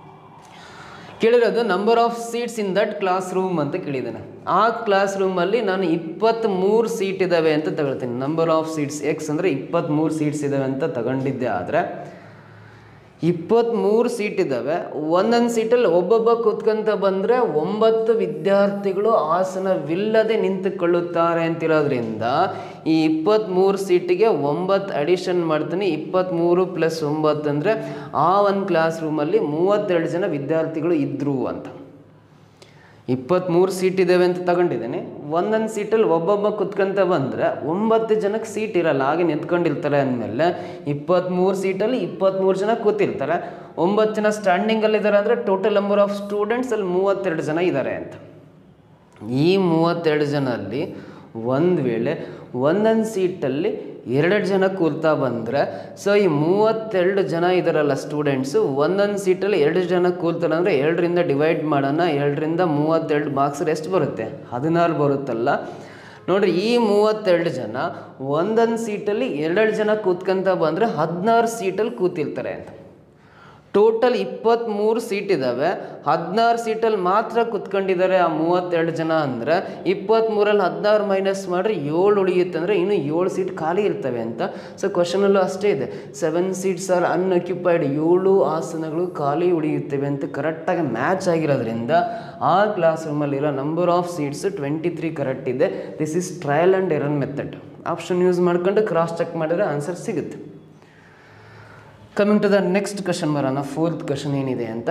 ಕೇಳಿರೋದು number of seats in that classroom ಅಂತ ಕೇಳಿದ್ದಾನೆ ಆ ಕ್ಲಾಸ್ ರೂಮಲ್ಲಿ ನಾನು ಇಪ್ಪತ್ತ್ಮೂರು ಸೀಟ್ ಇದ್ದಾವೆ ಅಂತ ತಗೊಳ್ತೀನಿ ನಂಬರ್ ಆಫ್ ಸೀಟ್ಸ್ ಎಕ್ಸ್ ಅಂದರೆ ಇಪ್ಪತ್ತ್ಮೂರು ಸೀಟ್ಸ್ ಇದ್ದಾವೆ ಅಂತ ತಗೊಂಡಿದ್ದೆ ಆದರೆ ಇಪ್ಪತ್ತ್ಮೂರು ಸೀಟ್ ಇದ್ದಾವೆ ಒಂದೊಂದು ಸೀಟಲ್ಲಿ ಒಬ್ಬೊಬ್ಬ ಕೂತ್ಕೊಂತ ಬಂದರೆ ಒಂಬತ್ತು ವಿದ್ಯಾರ್ಥಿಗಳು ಆಸನವಿಲ್ಲದೆ ನಿಂತುಕೊಳ್ಳುತ್ತಾರೆ ಅಂತಿರೋದ್ರಿಂದ ಈ ಇಪ್ಪತ್ತ್ಮೂರು ಸೀಟಿಗೆ ಒಂಬತ್ತು ಅಡಿಷನ್ ಮಾಡ್ತೀನಿ ಇಪ್ಪತ್ತ್ಮೂರು ಪ್ಲಸ್ ಒಂಬತ್ತು ಅಂದರೆ ಆ ಒಂದು ಕ್ಲಾಸ್ ರೂಮಲ್ಲಿ ಮೂವತ್ತೆರಡು ಜನ ವಿದ್ಯಾರ್ಥಿಗಳು ಇದ್ದರು ಅಂತ ಇಪ್ಪತ್ತ್ಮೂರು ಸೀಟ್ ಇದ್ದಾವೆ ಅಂತ ತಗೊಂಡಿದ್ದೀನಿ ಒಂದೊಂದು ಸೀಟಲ್ಲಿ ಒಬ್ಬೊಬ್ಬ ಕುತ್ಕೊಂತ ಬಂದರೆ ಒಂಬತ್ತು ಜನಕ್ಕೆ ಸೀಟ್ ಇರಲ್ಲ ಹಾಗೆ ನಿಂತ್ಕೊಂಡಿರ್ತಾರೆ ಅಂದಮೇಲೆ ಇಪ್ಪತ್ತ್ಮೂರು ಸೀಟಲ್ಲಿ ಇಪ್ಪತ್ತ್ಮೂರು ಜನ ಕೂತಿರ್ತಾರೆ ಒಂಬತ್ತು ಜನ ಸ್ಟ್ಯಾಂಡಿಂಗಲ್ಲಿದ್ದಾರೆ ಅಂದರೆ ಟೋಟಲ್ ನಂಬರ್ ಆಫ್ ಸ್ಟೂಡೆಂಟ್ಸ್ ಅಲ್ಲಿ ಮೂವತ್ತೆರಡು ಜನ ಇದ್ದಾರೆ ಅಂತ ಈ ಮೂವತ್ತೆರಡು ಜನಲ್ಲಿ ಒಂದು ವೇಳೆ ಒಂದೊಂದು ಸೀಟಲ್ಲಿ ಎರಡೆರಡು ಜನ ಕೂರ್ತಾ ಬಂದರೆ ಸೊ ಈ ಮೂವತ್ತೆರಡು ಜನ ಇದಾರಲ್ಲ ಸ್ಟೂಡೆಂಟ್ಸು ಒಂದೊಂದು ಸೀಟಲ್ಲಿ ಎರಡು ಜನ ಕೂರ್ತಾರೆ ಅಂದರೆ ಎರಡರಿಂದ ಡಿವೈಡ್ ಮಾಡೋಣ ಎರಡರಿಂದ ಮೂವತ್ತೆರಡು ಮಾರ್ಕ್ಸ್ ಎಷ್ಟು ಬರುತ್ತೆ ಹದಿನಾರು ಬರುತ್ತಲ್ಲ ನೋಡ್ರಿ ಈ ಮೂವತ್ತೆರಡು ಜನ ಒಂದೊಂದು ಸೀಟಲ್ಲಿ ಎರಡೆರಡು ಜನ ಕೂತ್ಕೊಂತ ಬಂದರೆ ಹದಿನಾರು ಸೀಟಲ್ಲಿ ಕೂತಿರ್ತಾರೆ ಅಂತ ಟೋಟಲ್ ಇಪ್ಪತ್ತ್ಮೂರು ಸೀಟ್ ಇದ್ದಾವೆ ಹದಿನಾರು ಸೀಟಲ್ಲಿ ಮಾತ್ರ ಕುತ್ಕೊಂಡಿದ್ದಾರೆ ಆ ಮೂವತ್ತೆರಡು ಜನ ಅಂದರೆ ಇಪ್ಪತ್ತ್ಮೂರಲ್ಲಿ ಹದಿನಾರು ಮೈನಸ್ ಮಾಡಿದ್ರೆ ಏಳು ಉಳಿಯುತ್ತೆ ಅಂದರೆ ಇನ್ನೂ ಏಳು ಸೀಟ್ ಖಾಲಿ ಇರ್ತವೆ ಅಂತ ಸೊ ಕ್ವಶನಲ್ಲೂ ಅಷ್ಟೇ ಇದೆ ಸೆವೆನ್ ಸೀಟ್ಸ್ ಆರ್ ಅನ್ಅಕ್ಯುಪೈಡ್ ಏಳು ಆಸನಗಳು ಖಾಲಿ ಉಳಿಯುತ್ತವೆ ಅಂತ ಕರೆಕ್ಟಾಗಿ ಮ್ಯಾಚ್ ಆಗಿರೋದ್ರಿಂದ ಆ ಕ್ಲಾಸ್ ರೂಮಲ್ಲಿರೋ number of seats twenty three correct ಇದೆ this is trial and error method option use ಮಾಡ್ಕೊಂಡು ಕ್ರಾಸ್ ಚೆಕ್ ಮಾಡಿದ್ರೆ ಆನ್ಸರ್ ಸಿಗುತ್ತೆ coming to the next question ಬರೋಣ ಫೋರ್ತ್ ಕ್ವಶನ್ ಏನಿದೆ ಅಂತ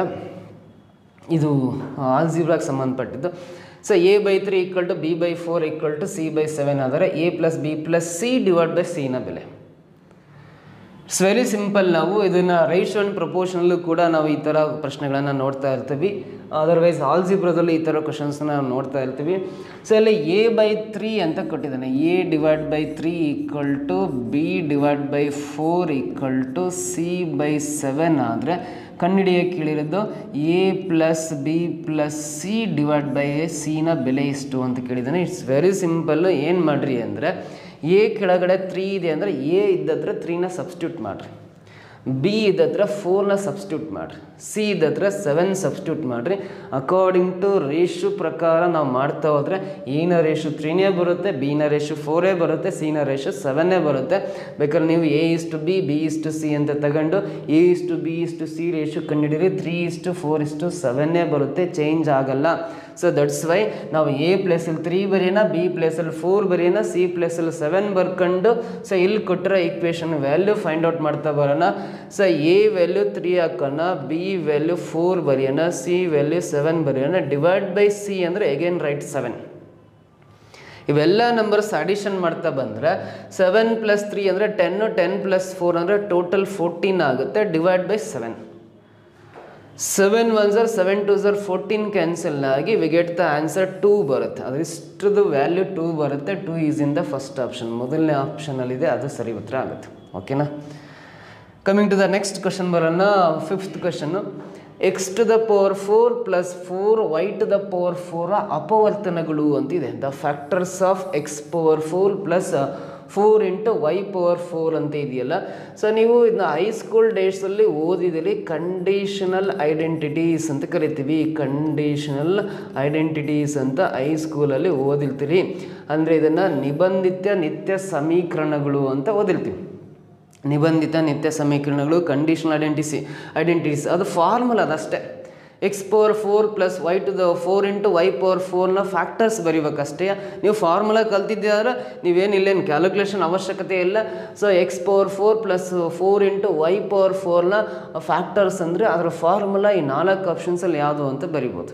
ಇದು ಆಲ್ಜಿಬ್ರಾಗೆ ಸಂಬಂಧಪಟ್ಟಿದ್ದು so a by three equal to b by four equal to c by seven ಆದರೆ a plus b plus c divide by ಸಿನ ಬೆಲೆ ಇಟ್ಸ್ ವೆರಿ ಸಿಂಪಲ್ ನಾವು ಇದನ್ನು ರೈಟ್ ಆ್ಯಂಡ್ ಪ್ರಪೋರ್ಷನಲ್ಲೂ ಕೂಡ ನಾವು ಈ ಥರ ಪ್ರಶ್ನೆಗಳನ್ನು ನೋಡ್ತಾ ಇರ್ತೀವಿ ಅದರ್ವೈಸ್ ಆಲ್ಜಿಬ್ರದಲ್ಲಿ ಈ ಥರ ಕ್ವಶನ್ಸ್ನ ನಾವು ನೋಡ್ತಾ ಇರ್ತೀವಿ ಸೊ ಅಲ್ಲಿ ಎ ಬೈ ತ್ರೀ ಅಂತ ಕೊಟ್ಟಿದ್ದಾನೆ a divide by three equal to b divide by four equal to c by seven ಆದರೆ ಕಂಡುಹಿಡಿಯೋಕೆ ಕೇಳಿರೋದು a plus b plus c divide by a ಸಿನ ಬೆಲೆ ಎಷ್ಟು ಅಂತ ಕೇಳಿದ್ದಾನೆ ಇಟ್ಸ್ ವೆರಿ ಸಿಂಪಲ್ ಏನು ಮಾಡಿರಿ ಅಂದರೆ ಎ ಕೆಳಗಡೆ ತ್ರೀ ಇದೆ ಅಂದರೆ ಎ ಇದ್ದದ್ರೆ ತ್ರೀನ ಸಬ್ಸ್ಟ್ಯೂಟ್ ಮಾಡಿರಿ ಬಿ ಇದತ್ರ ಫೋರ್ನ ಸಬ್ಸ್ಟ್ಯೂಟ್ ಮಾಡಿರಿ ಸಿ ಇದತ್ರ ಸೆವೆನ್ ಸಬ್ಸ್ಟ್ಯೂಟ್ ಮಾಡಿರಿ ಅಕಾರ್ಡಿಂಗ್ ಟು ರೇಷು ಪ್ರಕಾರ ನಾವು ಮಾಡ್ತಾ ಹೋದರೆ ಎನ ರೇಷು ತ್ರೀನೇ ಬರುತ್ತೆ ಬಿನ ರೇಷು ಫೋರೇ ಬರುತ್ತೆ ಸಿನ ರೇಷು ಸೆವೆನ್ನೇ ಬರುತ್ತೆ ಬೇಕಾದ್ರೆ ನೀವು a is to b b is to c ಅಂತ ತಗೊಂಡು a is to b is to c ratio ಕಂಡುಹಿಡಿರಿ three is to four is to seven ಬರುತ್ತೆ ಚೇಂಜ್ ಆಗಲ್ಲ ಸೊ ದಟ್ಸ್ ವೈ ನಾವು ಎ ಪ್ಲೇಸಲ್ಲಿ ತ್ರೀ ಬರೆಯೋಣ ಬಿ ಪ್ಲೇಸಲ್ಲಿ ಫೋರ್ ಬರೆಯೋಣ ಸಿ ಪ್ಲೇಸಲ್ಲಿ ಸೆವೆನ್ ಬರ್ಕೊಂಡು ಸೊ ಇಲ್ಲಿ ಕೊಟ್ಟಿರೋ ಈಕ್ವೇಷನ್ ವ್ಯಾಲ್ಯೂ ಫೈಂಡ್ ಔಟ್ ಮಾಡ್ತಾ ಬರೋಣ ಸೊ ಎ ವ್ಯಾಲ್ಯೂ ತ್ರೀ ಹಾಕೋಣ ಬಿ ವ್ಯಾಲ್ಯೂ ಫೋರ್ ಬರೆಯೋಣ ಸಿ ವ್ಯಾಲ್ಯೂ ಸೆವೆನ್ ಬರೆಯೋಣ ಡಿವೈಡ್ ಬೈ ಸಿ ಅಂದರೆ ಎಗೇನ್ ರೈಟ್ ಸೆವೆನ್ ಇವೆಲ್ಲ ನಂಬರ್ಸ್ ಅಡಿಷನ್ ಮಾಡ್ತಾ ಬಂದರೆ ಸೆವೆನ್ ಪ್ಲಸ್ ತ್ರೀ ಅಂದರೆ ಟೆನ್ನು ಟೆನ್ ಪ್ಲಸ್ ಫೋರ್ ಅಂದರೆ ಟೋಟಲ್ ಫೋರ್ಟೀನ್ ಆಗುತ್ತೆ divide by seven seven one ಝರ್ seven two are fourteen cancel ಆಗಿ we get the answer two ಬರುತ್ತೆ ಅದು ಇಷ್ಟರದ್ದು ವ್ಯಾಲ್ಯೂ ಟೂ ಬರುತ್ತೆ two is in the first option ಮೊದಲನೇ ಆಪ್ಷನಲ್ಲಿದೆ ಅದು ಸರಿ ಉತ್ತರ ಆಗುತ್ತೆ ಓಕೆನಾ coming to the next question ಬರೋಣ fifth question X to the power four plus four y to the power four ಅಪವರ್ತನಗಳು ಅಂತಿದೆ the factors of x power four plus four into y power four ಅಂತ ಇದೆಯಲ್ಲ ಸೊ ನೀವು ಇದನ್ನ ಹೈಸ್ಕೂಲ್ ಡೇಸಲ್ಲಿ ಓದಿದಲ್ಲಿ ಕಂಡೀಷನಲ್ ಐಡೆಂಟಿಟೀಸ್ ಅಂತ ಕರಿತೀವಿ ಕಂಡೀಷನಲ್ ಐಡೆಂಟಿಟೀಸ್ ಅಂತ ಹೈಸ್ಕೂಲಲ್ಲಿ ಓದಿರ್ತೀರಿ ಅಂದರೆ ಇದನ್ನು ನಿಬಂಧಿತ ನಿತ್ಯ ಸಮೀಕರಣಗಳು ಅಂತ ಓದಿರ್ತೀವಿ ನಿಬಂಧಿತ ನಿತ್ಯ ಸಮೀಕರಣಗಳು ಕಂಡೀಷನಲ್ ಐಡೆಂಟಿಸಿ ಐಡೆಂಟಿಟೀಸ್ ಅದು ಫಾರ್ಮುಲಾ ಅದಷ್ಟೇ x power four plus y to the four into y power ಫೋರ್ನ ಫ್ಯಾಕ್ಟರ್ಸ್ ಬರೀಬೇಕಷ್ಟೇ ನೀವು ಫಾರ್ಮುಲಾ ಕಲ್ತಿದ್ದೀರ ನೀವೇನು ಇಲ್ಲೇನು ಕ್ಯಾಲ್ಕುಲೇಷನ್ ಅವಶ್ಯಕತೆ ಇಲ್ಲ so x power four plus four into y power ಫೋರ್ನ ಫ್ಯಾಕ್ಟರ್ಸ್ ಅಂದರೆ ಅದರ ಫಾರ್ಮುಲಾ ಈ ನಾಲ್ಕು ಆಪ್ಷನ್ಸಲ್ಲಿ ಯಾವುದು ಅಂತ ಬರಿಬೋದು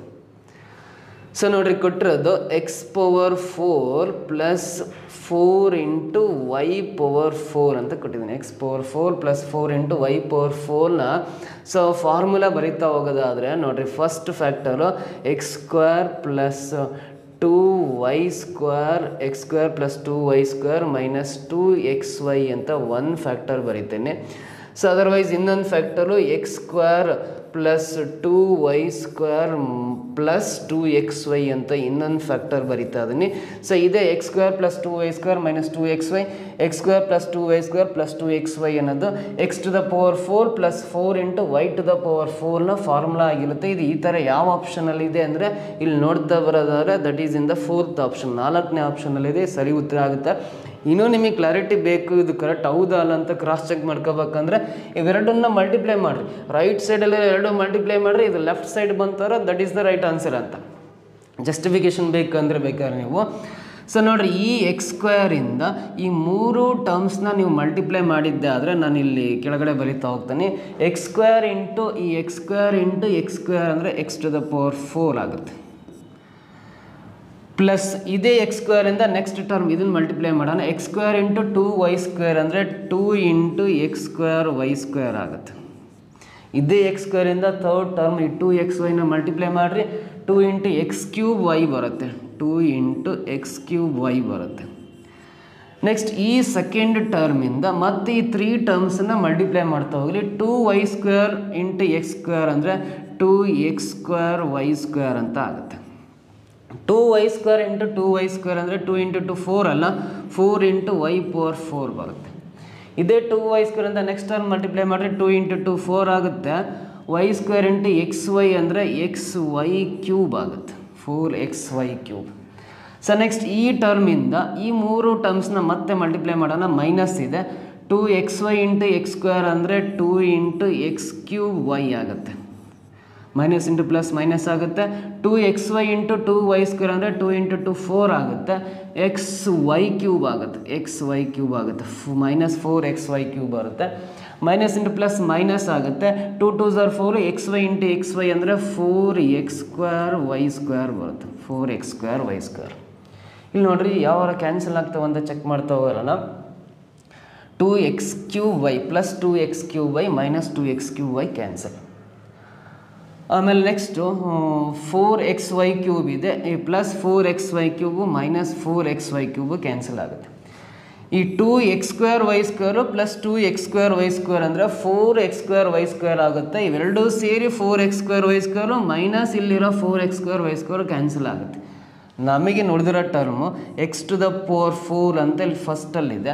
ಸೊ ನೋಡ್ರಿ ಕೊಟ್ಟಿರೋದು x power four plus four into y power four ಅಂತ ಕೊಟ್ಟಿದ್ದೀನಿ x power four plus four into y power ಫೋರ್ನ ಸೊ ಫಾರ್ಮುಲಾ ಬರೀತಾ ಹೋಗೋದಾದರೆ ನೋಡ್ರಿ first factor x square plus two y square x square plus two y square minus two x y ಅಂತ ಒನ್ ಫ್ಯಾಕ್ಟರ್ ಬರೀತೇನೆ ಸೊ ಅದರ್ವೈಸ್ ಇನ್ನೊಂದು factor x square plus two y square plus two x y ಅಂತ ಇನ್ನೊಂದು ಫ್ಯಾಕ್ಟರ್ ಬರಿತಾ ಇದ್ದೀನಿ ಸೊ ಇದೇ x square plus two y square minus two x y x square plus two y square plus two x y ಅನ್ನೋದು x to the power four plus four into Y to the power ಫೋರ್ನ ಫಾರ್ಮುಲಾ ಆಗಿರುತ್ತೆ ಇದು ಈ ಥರ ಯಾವ ಆಪ್ಷನಲ್ಲಿದೆ ಅಂದರೆ ಇಲ್ಲಿ ನೋಡ್ತಾ ಬರೋದಾದ್ರೆ that is in the fourth option ನಾಲ್ಕನೇ ಆಪ್ಷನಲ್ಲಿದೆ ಸರಿ ಉತ್ತರ ಆಗುತ್ತೆ ಇನ್ನೂ ನಿಮಗೆ ಕ್ಲಾರಿಟಿ ಬೇಕು ಇದು ಕರೆಕ್ಟ್ ಹೌದಾ ಅಲ್ಲ ಅಂತ ಕ್ರಾಸ್ ಚೆಕ್ ಮಾಡ್ಕೋಬೇಕಂದ್ರೆ ಇವೆರಡನ್ನ ಮಲ್ಟಿಪ್ಲೈ ಮಾಡಿರಿ ರೈಟ್ ಸೈಡಲ್ಲಿ ಎರಡು ಮಲ್ಟಿಪ್ಲೈ ಮಾಡಿರಿ ಇದು ಲೆಫ್ಟ್ ಸೈಡ್ ಬಂತಾರ that is the right answer ಅಂತ ಜಸ್ಟಿಫಿಕೇಶನ್ ಬೇಕಂದ್ರೆ ಬೇಕಾದ್ರೆ ನೀವು ಸೊ ನೋಡಿರಿ ಈ ಎಕ್ಸ್ ಸ್ಕ್ವೇರಿಂದ ಈ ಮೂರು ಟರ್ಮ್ಸ್ನ ನೀವು ಮಲ್ಟಿಪ್ಲೈ ಮಾಡಿದ್ದೆ ಆದರೆ ನಾನು ಇಲ್ಲಿ ಕೆಳಗಡೆ ಬರೀತಾ ಹೋಗ್ತೀನಿ ಎಕ್ಸ್ ಸ್ಕ್ವೇರ್ ಇಂಟು ಈ x square into x square ಅಂದರೆ x to the power four ಆಗುತ್ತೆ ಪ್ಲಸ್ ಇದೇ ಎಕ್ಸ್ ಸ್ಕ್ವೇರಿಂದ ನೆಕ್ಸ್ಟ್ ಟರ್ಮ್ ಇದನ್ನು ಮಲ್ಟಿಪ್ಲೈ ಮಾಡೋಣ x square into two y square ಅಂದರೆ two into x square y square ಆಗುತ್ತೆ ಇದೇ ಎಕ್ಸ್ ಸ್ಕ್ವೇರಿಂದ ಥರ್ಡ್ ಟರ್ಮ್ ಈ ಟೂ ಎಕ್ಸ್ ವೈನ ಮಲ್ಟಿಪ್ಲೈ ಮಾಡಿರಿ two into x cube y ಬರುತ್ತೆ two into x cube y ಬರುತ್ತೆ ನೆಕ್ಸ್ಟ್ ಈ ಸೆಕೆಂಡ್ ಟರ್ಮಿಂದ ಮತ್ತೆ ಈ ತ್ರೀ ಟರ್ಮ್ಸನ್ನು ಮಲ್ಟಿಪ್ಲೈ ಮಾಡ್ತಾ ಹೋಗಲಿ two y square into x square ಅಂದರೆ two x square y square ಅಂತ ಆಗುತ್ತೆ two y square into two y square ಅಂದರೆ ಟೂ ಇಂಟು ಟು ಫೋರ್ ಅಲ್ಲ four into y power four ಬರುತ್ತೆ ಇದೇ ಟೂ ವೈ ಸ್ಕ್ವೇರ್ ಅಂತ ನೆಕ್ಸ್ಟ್ ಟರ್ಮ್ ಮಲ್ಟಿಪ್ಲೈ ಮಾಡಿದ್ರೆ ಟೂ ಇಂಟು ಟು ಫೋರ್ ಆಗುತ್ತೆ y square into x y ಅಂದರೆ ಎಕ್ಸ್ ವೈ ಕ್ಯೂಬ್ ಆಗುತ್ತೆ four x y cube so next ಈ ಟರ್ಮಿಂದ ಈ ಮೂರು ಟರ್ಮ್ಸ್ನ ಮತ್ತೆ ಮಲ್ಟಿಪ್ಲೈ ಮಾಡೋಣ ಮೈನಸ್ ಇದೆ two x y into x square ಅಂದರೆ two into x cube y ಆಗುತ್ತೆ ಮೈನಸ್ ಇಂಟು ಪ್ಲಸ್ ಮೈನಸ್ ಆಗುತ್ತೆ two x y into two y square ಅಂದರೆ ಟೂ ಇಂಟು ಟು ಫೋರ್ ಆಗುತ್ತೆ ಎಕ್ಸ್ ವೈ ಕ್ಯೂಬ್ ಆಗುತ್ತೆ ಎಕ್ಸ್ ವೈ ಕ್ಯೂಬ್ ಆಗುತ್ತೆ minus four x y cube ಬರುತ್ತೆ ಮೈನಸ್ ಇಂಟು ಪ್ಲಸ್ ಮೈನಸ್ ಆಗುತ್ತೆ two two are four x y into x y ಅಂದರೆ four x square y square ಬರುತ್ತೆ four x square y square ಇಲ್ಲಿ ನೋಡ್ರಿ ಯಾವ ಕ್ಯಾನ್ಸಲ್ ಆಗ್ತಾವಂತ ಚೆಕ್ ಮಾಡ್ತಾ ಹೋಗೋಣ two x cube y plus two x cube y minus two x cube y cancel ಆಮೇಲೆ next four x y cube ಇದೆ ಈ plus four x y cube minus four x y cube cancel ಆಗುತ್ತೆ ಈ two x square y square plus two x square y square ಅಂದರೆ four x square y square ಆಗುತ್ತೆ ಇವೆರಡೂ ಸೇರಿ four x square y square minus ಇಲ್ಲಿರೋ four x square y square cancel ಆಗುತ್ತೆ ನಮಗೆ ನೋಡಿದಿರೋ term x to the power four ಅಂತ ಇಲ್ಲಿ ಫಸ್ಟಲ್ಲಿದೆ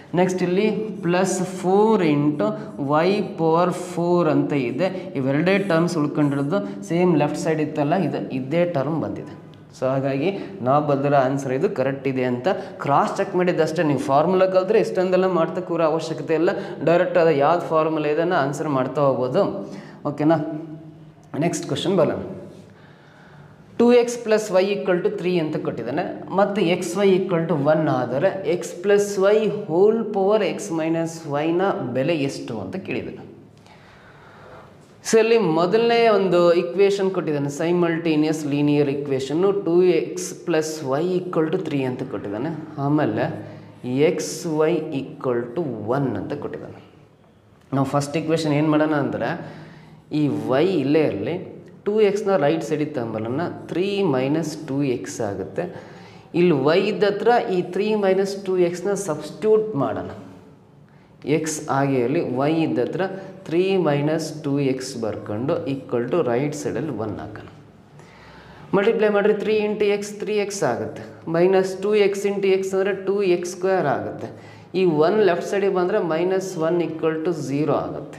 ನೆಕ್ಸ್ಟ್ ಇಲ್ಲಿ plus four into y power four ಅಂತ ಇದೆ ಇವೆರಡೇ ಟರ್ಮ್ಸ್ ಉಳ್ಕೊಂಡಿರೋದು ಸೇಮ್ ಲೆಫ್ಟ್ ಸೈಡ್ ಇತ್ತಲ್ಲ ಇದು ಇದೇ ಟರ್ಮ್ ಬಂದಿದೆ ಸೊ ಹಾಗಾಗಿ ನಾವು ಬದಲ ಆನ್ಸರ್ ಇದು ಕರೆಕ್ಟ್ ಇದೆ ಅಂತ ಕ್ರಾಸ್ ಚೆಕ್ ಮಾಡಿದ್ದಷ್ಟೇ ನೀವು ಫಾರ್ಮುಲಾ ಕಲಿತ್ರೆ ಇಷ್ಟೊಂದೆಲ್ಲ ಮಾಡ್ತಾ ಕೂರೋ ಅವಶ್ಯಕತೆ ಇಲ್ಲ ಡೈರೆಕ್ಟ್ ಅದು ಯಾವ್ದು ಫಾರ್ಮುಲಾ ಇದನ್ನು ಆನ್ಸರ್ ಮಾಡ್ತಾ ಹೋಗ್ಬೋದು ಓಕೆನಾ ನೆಕ್ಸ್ಟ್ ಕ್ವಶನ್ ಬರೋಣ two x plus y equal to three ಅಂತ ಕೊಟ್ಟಿದ್ದಾನೆ ಮತ್ತು x y equal to one ಆದರೆ x plus y whole power x minus ವೈನ ಬೆಲೆ ಎಷ್ಟು ಅಂತ ಕೇಳಿದ್ದಾನೆ ಸೊ ಇಲ್ಲಿ ಮೊದಲನೇ ಒಂದು ಇಕ್ವೇಷನ್ ಕೊಟ್ಟಿದ್ದಾನೆ simultaneous linear equation two x plus y equal to three ಅಂತ ಕೊಟ್ಟಿದ್ದಾನೆ ಆಮೇಲೆ x y equal to one ಅಂತ ಕೊಟ್ಟಿದ್ದಾನೆ ನಾವು ಫಸ್ಟ್ ಇಕ್ವೇಷನ್ ಏನು ಮಾಡೋಣ ಅಂದರೆ ಈ ವೈ ಇಲ್ಲೇ ಇರಲಿ ಟೂ ಎಕ್ಸ್ನ ರೈಟ್ ಸೈಡಿಗೆ ತಗೊಂಬರೋಣ ತ್ರೀ ಮೈನಸ್ ಟೂ ಎಕ್ಸ್ ಆಗುತ್ತೆ ಇಲ್ಲಿ ವೈ ಇದ್ದತ್ರ ಈ ತ್ರೀ ಮೈನಸ್ ಟೂ ಎಕ್ಸ್ನ ಸಬ್ಸ್ಟ್ಯೂಟ್ ಮಾಡೋಣ ಎಕ್ಸ್ ಹಾಗೆ ಇರಲಿ ವೈ ಇದ್ದತ್ರ ತ್ರೀ ಮೈನಸ್ ಟೂ ಎಕ್ಸ್ ಬರ್ಕೊಂಡು ಈಕ್ವಲ್ ಟು ರೈಟ್ ಸೈಡಲ್ಲಿ ಒನ್ ಹಾಕೋಣ ಮಲ್ಟಿಪ್ಲೈ ಮಾಡಿರಿ three into x three x ಆಗುತ್ತೆ minus two x into x ಅಂದರೆ ಟೂ ಎಕ್ಸ್ ಸ್ಕ್ವೇರ್ ಆಗುತ್ತೆ ಈ ಒನ್ ಲೆಫ್ಟ್ ಸೈಡಿಗೆ ಬಂದರೆ minus one equal to zero ಆಗುತ್ತೆ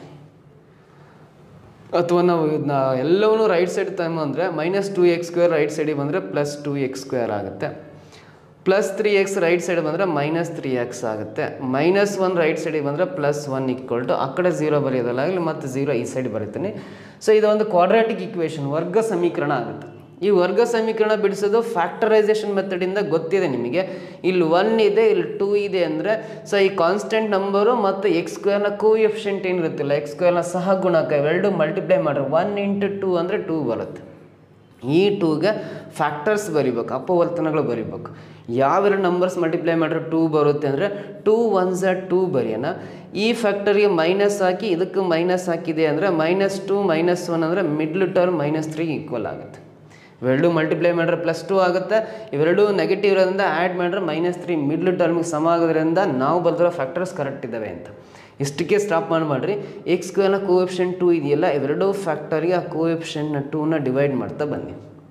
ಅಥವಾ ನಾವು ಇದನ್ನ ಎಲ್ಲವನ್ನೂ ರೈಟ್ ಸೈಡ್ ತಗೊಂಬಂದರೆ minus two x square right ಸೈಡಿಗೆ ಬಂದರೆ ಪ್ಲಸ್ ಟೂ ಎಕ್ಸ್ ಸ್ಕ್ವೇರ್ ಆಗುತ್ತೆ plus three x right side ಬಂದರೆ ಮೈನಸ್ ತ್ರೀ ಎಕ್ಸ್ ಆಗುತ್ತೆ ಮೈನಸ್ ಒನ್ ರೈಟ್ ಸೈಡಿಗೆ ಬಂದರೆ ಪ್ಲಸ್ ಒನ್ ಈಕ್ವಲ್ ಟು ಆ ಕಡೆ ಝೀರೋ ಬರೆಯೋದಲ್ಲ ಆಗಲಿ ಮತ್ತು ಝೀರೋ ಈ ಸೈಡ್ ಬರೀತೀನಿ ಸೊ ಇದೊಂದು ಕ್ವಾಡ್ರಾಟಿಕ್ ಇಕ್ವೇಷನ್ ವರ್ಗ ಸಮೀಕರಣ ಆಗುತ್ತೆ ಈ ವರ್ಗ ಸಮೀಕರಣ ಬಿಡಿಸೋದು ಫ್ಯಾಕ್ಟರೈಸೇಷನ್ ಮೆಥಡಿಂದ ಗೊತ್ತಿದೆ ನಿಮಗೆ ಇಲ್ಲಿ ಒನ್ ಇದೆ ಇಲ್ಲಿ ಟೂ ಇದೆ ಅಂದರೆ ಸೊ ಈ ಕಾನ್ಸ್ಟೆಂಟ್ ನಂಬರು ಮತ್ತು ಎಕ್ಸ್ ಸ್ಕ್ವೇರ್ನ ಕೋ ಎಫಿಷಿಯಂಟ್ ಏನಿರುತ್ತಿಲ್ಲ ಎಕ್ಸ್ ಸ್ಕ್ವೇರ್ನ ಸಹ ಗುಣಕ ಇವೆರಡು ಮಲ್ಟಿಪ್ಲೈ ಮಾಡ್ರೆ ಒನ್ ಇಂಟು ಟೂ ಅಂದರೆ ಟೂ ಬರುತ್ತೆ ಈ ಟೂಗೆ ಫ್ಯಾಕ್ಟರ್ಸ್ ಬರಿಬೇಕು ಅಪವರ್ತನಗಳು ಬರಿಬೇಕು ಯಾವೆರಡು ನಂಬರ್ಸ್ ಮಲ್ಟಿಪ್ಲೈ ಮಾಡಿದ್ರೆ ಟೂ ಬರುತ್ತೆ ಅಂದರೆ ಟೂ ಒನ್ ಝ ಟೂ ಬರೆಯೋಣ ಈ ಫ್ಯಾಕ್ಟರಿಗೆ ಮೈನಸ್ ಹಾಕಿ ಇದಕ್ಕೆ ಮೈನಸ್ ಹಾಕಿದೆ ಅಂದರೆ ಮೈನಸ್ ಟು ಮೈನಸ್ ಒನ್ ಅಂದರೆ middle term minus three equal ಆಗುತ್ತೆ ಇವೆರಡು ಮಲ್ಟಿಪ್ಲೈ ಮಾಡಿದ್ರೆ ಪ್ಲಸ್ ಟು ಆಗುತ್ತೆ ಇವೆರಡು ನೆಗೆಟಿವ್ ಇರೋದ್ರಿಂದ ಆ್ಯಡ್ ಮಾಡಿದ್ರೆ ಮೈನಸ್ ತ್ರೀ ಮಿಡ್ಲ್ ಟರ್ಮಿಗೆ ಸಮ ಆಗೋದ್ರಿಂದ ನಾವು ಬರೆದಿರೋ ಫ್ಯಾಕ್ಟರ್ಸ್ ಕರೆಕ್ಟ್ ಇದ್ದಾವೆ ಅಂತ ಇಷ್ಟಕ್ಕೆ ಸ್ಟಾಪ್ ಮಾಡಿಬಿಡ್ರಿ ಎಕ್ಸ್ ಸ್ಕ್ವೇರ್ನ ಕೋಎಪ್ಷನ್ ಟೂ ಇದೆಯಲ್ಲ ಇವೆರಡು ಫ್ಯಾಕ್ಟರ್ಗೆ ಆ ಕೋಎಪ್ಷನ್ನ ಟೂನ ಡಿವೈಡ್ ಮಾಡ್ತಾ ಬನ್ನಿ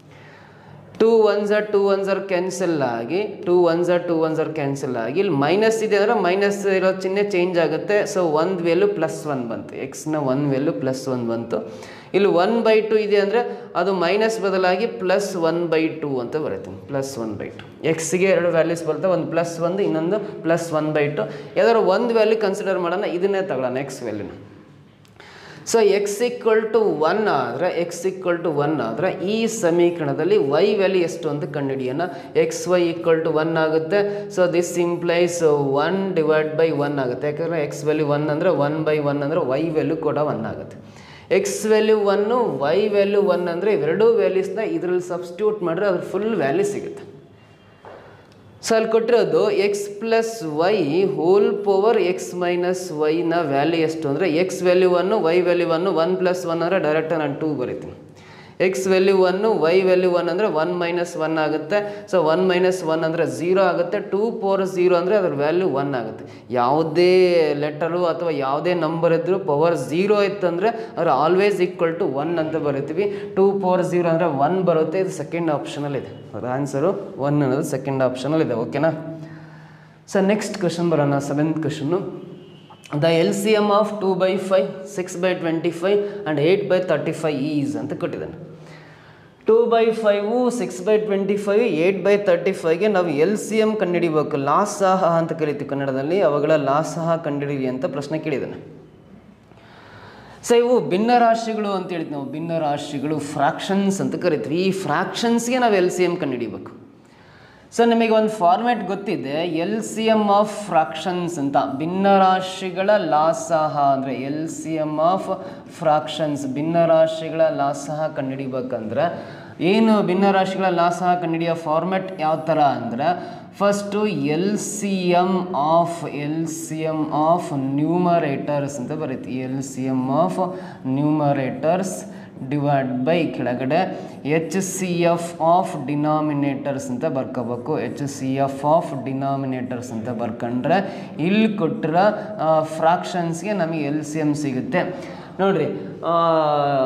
ಟೂ ಒನ್ ಝರ್ ಟೂ ಒನ್ ಝರ್ ಕ್ಯಾನ್ಸಲ್ ಆಗಿ ಟೂ ಒನ್ ಝರ್ ಟೂ ಒನ್ ಝರ್ ಕ್ಯಾನ್ಸಲ್ ಆಗಿ ಇಲ್ಲಿ ಮೈನಸ್ ಇದೆ ಅಂದರೆ ಮೈನಸ್ ಇರೋ ಚಿಹ್ನೆ ಚೇಂಜ್ ಆಗುತ್ತೆ ಸೊ ಒಂದು ವೇಲು ಪ್ಲಸ್ ಒನ್ ಬಂತು ಎಕ್ಸ್ನ ಒನ್ ವೇಲು ಪ್ಲಸ್ ಒನ್ ಬಂತು ಇಲ್ಲಿ ಒನ್ ಬೈ ಟು ಇದೆ ಅಂದರೆ ಅದು ಮೈನಸ್ ಬದಲಾಗಿ ಪ್ಲಸ್ ಒನ್ ಬೈ ಟು ಅಂತ ಬರೀತೀನಿ ಪ್ಲಸ್ ಒನ್ ಬೈ ಟು ಎಕ್ಸ್ಗೆ ಎರಡು ವ್ಯಾಲ್ಯೂಸ್ ಬರ್ತವೆ ಒಂದು ಪ್ಲಸ್ ಒಂದು ಇನ್ನೊಂದು ಪ್ಲಸ್ ಒನ್ ಬೈ ಟು ಯಾವ್ದಾದ್ರು ಒಂದು ವ್ಯಾಲ್ಯೂ ಕನ್ಸಿಡರ್ ಮಾಡೋಣ ಇದನ್ನೇ ತಗೊಳ್ಳೋಣ ಎಕ್ಸ್ ವ್ಯಾಲ್ಯೂನ so x equal to one ಆದರೆ ಎಕ್ಸ್ ಈಕ್ವಲ್ ಟು ಒನ್ ಆದರೆ ಈ ಸಮೀಕರಣದಲ್ಲಿ ವೈ ವ್ಯಾಲ್ಯೂ ಎಷ್ಟು ಅಂತ ಕಂಡುಹಿಡಿಯೋಣ x y equal to one ಆಗುತ್ತೆ so this implies one divide by one ಆಗುತ್ತೆ ಯಾಕಂದರೆ ಎಕ್ಸ್ ವ್ಯಾಲ್ಯೂ ಒನ್ ಅಂದರೆ ಒನ್ ಬೈ ಒನ್ ಅಂದರೆ ವೈ ವ್ಯಾಲ್ಯೂ ಕೂಡ ಒನ್ ಆಗುತ್ತೆ x value one y value one ಅಂದರೆ ಇವೆರಡೂ ವ್ಯಾಲ್ಯೂಸ್ನ ಇದರಲ್ಲಿ ಸಬ್ಸ್ಟ್ಯೂಟ್ ಮಾಡಿದ್ರೆ ಅದ್ರ ಫುಲ್ ವ್ಯಾಲ್ಯೂ ಸಿಗುತ್ತೆ ಸೊ ಅಲ್ಲಿ ಕೊಟ್ಟಿರೋದು x plus y whole power x minus ವೈನ ವ್ಯಾಲ್ಯೂ ಎಷ್ಟು ಅಂದರೆ x value one y value one one plus one ಅಂದರೆ ಡೈರೆಕ್ಟ್ ನಾನು ಟೂ ಬರಿತೀನಿ x value one y value one ಅಂದರೆ ಒನ್ ಮೈನಸ್ ಒನ್ ಆಗುತ್ತೆ ಸೊ ಒನ್ ಮೈನಸ್ ಒನ್ ಅಂದರೆ ಝೀರೋ ಆಗುತ್ತೆ ಟೂ ಪವರ್ ಝೀರೋ ಅಂದರೆ ಅದ್ರ ವ್ಯಾಲ್ಯೂ ಒನ್ ಆಗುತ್ತೆ ಯಾವುದೇ ಲೆಟರು ಅಥವಾ ಯಾವುದೇ ನಂಬರ್ ಇದ್ದರೂ ಪವರ್ ಝೀರೋ ಇತ್ತಂದರೆ ಅದ್ರ ಆಲ್ವೇಸ್ ಈಕ್ವಲ್ ಟು ಒನ್ ಅಂತ ಬರಿತೀವಿ ಟೂ ಪವರ್ ಝೀರೋ ಅಂದರೆ ಒನ್ ಬರುತ್ತೆ ಇದು ಸೆಕೆಂಡ್ ಆಪ್ಷನಲ್ಲಿ ಇದೆ ಅದ್ರ ಆನ್ಸರು ಒನ್ ಅನ್ನೋದು ಸೆಕೆಂಡ್ ಆಪ್ಷನಲ್ಲಿ ಇದೆ ಓಕೆನಾ ಸೊ ನೆಕ್ಸ್ಟ್ ಕ್ವಶನ್ ಬರೋಣ seventh question the L C M of two by five six by twenty five and eight by thirty five is ಅಂತ ಕೊಟ್ಟಿದ್ದಾನೆ two by five six by twenty five eight by thirty ಫೈವ್ಗೆ ನಾವು ಎಲ್ ಸಿ ಎಮ್ ಕಂಡುಹಿಡಿಬೇಕು ಲಾಸಹ ಅಂತ ಕರಿತೀವಿ ಕನ್ನಡದಲ್ಲಿ ಅವುಗಳ ಲಾಸಹ ಕಂಡುಹಿಡಿವಿ ಅಂತ ಪ್ರಶ್ನೆ ಕೇಳಿದ್ದಾನೆ ಸೊ ಇವು ಭಿನ್ನ ರಾಶಿಗಳು ಅಂತ ಹೇಳ್ತೀವಿ ನಾವು ಭಿನ್ನ ರಾಶಿಗಳು ಫ್ರಾಕ್ಷನ್ಸ್ ಅಂತ ಕರಿತೀವಿ ಈ ಫ್ರಾಕ್ಷನ್ಸ್ಗೆ ನಾವು ಎಲ್ ಸಿ ಎಮ್ ಕಂಡುಹಿಡಿಬೇಕು ಸೊ ನಿಮಗೆ ಒಂದು ಫಾರ್ಮ್ಯಾಟ್ ಗೊತ್ತಿದೆ L C M of fractions ಅಂತ ಭಿನ್ನರಾಶಿಗಳ ಲಾಸಹ ಅಂದರೆ L C M of fractions ಭಿನ್ನರಾಶಿಗಳ ಲಾಸಹ ಕಂಡುಹಿಡಿಬೇಕಂದ್ರೆ ಏನು ಭಿನ್ನರಾಶಿಗಳ ಲಾಸಹ ಕಂಡುಹಿಡಿಯೋ ಫಾರ್ಮ್ಯಾಟ್ ಯಾವ ಥರ ಅಂದರೆ first L C M of L C M of numerators ಅಂತ ಬರೀತಿ L C M of numerators divide by ಕೆಳಗಡೆ H C F of denominators ಅಂತ ಬರ್ಕೋಬೇಕು H C F of denominators ಅಂತ ಬರ್ಕೊಂಡ್ರೆ ಇಲ್ಲಿ ಕೊಟ್ಟಿರೋ ಫ್ರಾಕ್ಷನ್ಸ್ಗೆ ನಮಗೆ ಎಲ್ ಸಿ ಎಮ್ ಸಿಗುತ್ತೆ ನೋಡಿರಿ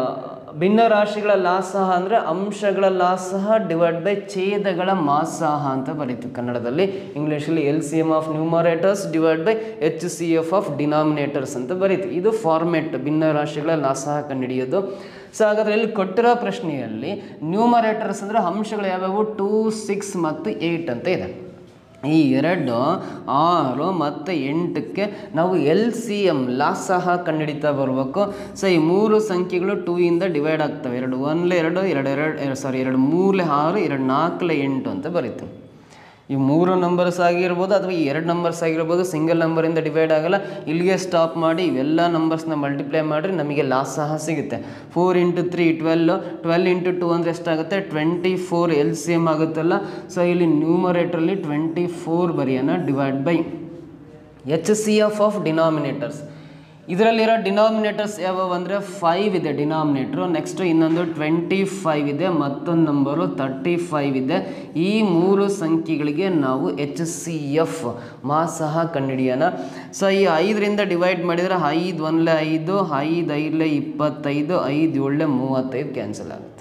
ಭಿನ್ನ ರಾಶಿಗಳ ಲಾಸಹ ಅಂದರೆ ಅಂಶಗಳ ಲಾಸಹ ಡಿವೈಡ್ ಬೈ ಛೇದಗಳ ಮಾಸಾಹ ಅಂತ ಬರೀತೀವಿ ಕನ್ನಡದಲ್ಲಿ ಇಂಗ್ಲೀಷಲ್ಲಿ L C M of numerators divide by H C F of denominators ಅಂತ ಬರೀತೀವಿ ಇದು ಫಾರ್ಮೆಟ್ ಭಿನ್ನ ರಾಶಿಗಳ ಲಾಸಹ ಕಂಡುಹಿಡಿಯೋದು ಸೊ ಹಾಗಾದರೆ ಇಲ್ಲಿ ಕೊಟ್ಟಿರೋ ಪ್ರಶ್ನೆಯಲ್ಲಿ ನ್ಯೂಮರೇಟರ್ಸ್ ಅಂದರೆ ಅಂಶಗಳು ಯಾವ್ಯಾವು ಟೂ ಸಿಕ್ಸ್ ಮತ್ತು ಏಯ್ಟ್ ಅಂತ ಇದೆ ಈ ಎರಡು ಆರು ಮತ್ತು ಎಂಟಕ್ಕೆ ನಾವು ಎಲ್ ಸಿ ಎಮ್ ಲಾಸಹ ಕಂಡುಹಿಡಿತಾ ಬರಬೇಕು ಸೊ ಈ ಮೂರು ಸಂಖ್ಯೆಗಳು ಟೂ ಇಂದ ಡಿವೈಡ್ ಆಗ್ತವೆ ಎರಡು ಒಂದ್ಲೆ ಎರಡು ಎರಡು ಎರಡು ಸಾರಿ ಎರಡು ಮೂರಲೆ ಆರು ಎರಡು ನಾಲ್ಕಲೆ ಎಂಟು ಅಂತ ಬರೀತೀವಿ ಈ ಮೂರು ನಂಬರ್ಸ್ ಆಗಿರ್ಬೋದು ಅಥವಾ ಈ ಎರಡು ನಂಬರ್ಸ್ ಆಗಿರ್ಬೋದು ಸಿಂಗಲ್ ನಂಬರಿಂದ ಡಿವೈಡ್ ಆಗಲ್ಲ ಇಲ್ಲಿಗೆ ಸ್ಟಾಪ್ ಮಾಡಿ ಇವೆಲ್ಲ ನಂಬರ್ಸ್ನ ಮಲ್ಟಿಪ್ಲೈ ಮಾಡಿರಿ ನಮಗೆ ಲಾಸ್ ಸಹ ಸಿಗುತ್ತೆ four into three twelve twelve into two ಅಂದರೆ ಎಷ್ಟಾಗುತ್ತೆ twenty four L C M ಆಗುತ್ತಲ್ಲ ಸೊ ಇಲ್ಲಿ ನ್ಯೂಮರೇಟ್ರಲ್ಲಿ ಟ್ವೆಂಟಿ ಫೋರ್ ಬರೆಯೋಣ divide by H C F of denominators ಇದರಲ್ಲಿರೋ ಡಿನಾಮಿನೇಟರ್ಸ್ ಯಾವ್ಯಾವ ಅಂದರೆ ಫೈವ್ ಇದೆ ಡಿನಾಮಿನೇಟ್ರು ನೆಕ್ಸ್ಟು ಇನ್ನೊಂದು ಟ್ವೆಂಟಿ ಫೈವ್ ಇದೆ ಮತ್ತೊಂದು ನಂಬರು ತರ್ಟಿ ಫೈವ್ ಇದೆ ಈ ಮೂರು ಸಂಖ್ಯೆಗಳಿಗೆ ನಾವು ಎಚ್ ಸಿ ಎಫ್ ಮಾ ಸಹ ಕಂಡುಹಿಡಿಯೋಣ ಸೊ ಈ ಐದರಿಂದ ಡಿವೈಡ್ ಮಾಡಿದರೆ ಐದು ಒಂದ್ಲೆ ಐದು ಐದು ಐದಲೆ ಇಪ್ಪತ್ತೈದು ಐದು ಏಳಲೆ ಮೂವತ್ತೈದು ಕ್ಯಾನ್ಸಲ್ ಆಗುತ್ತೆ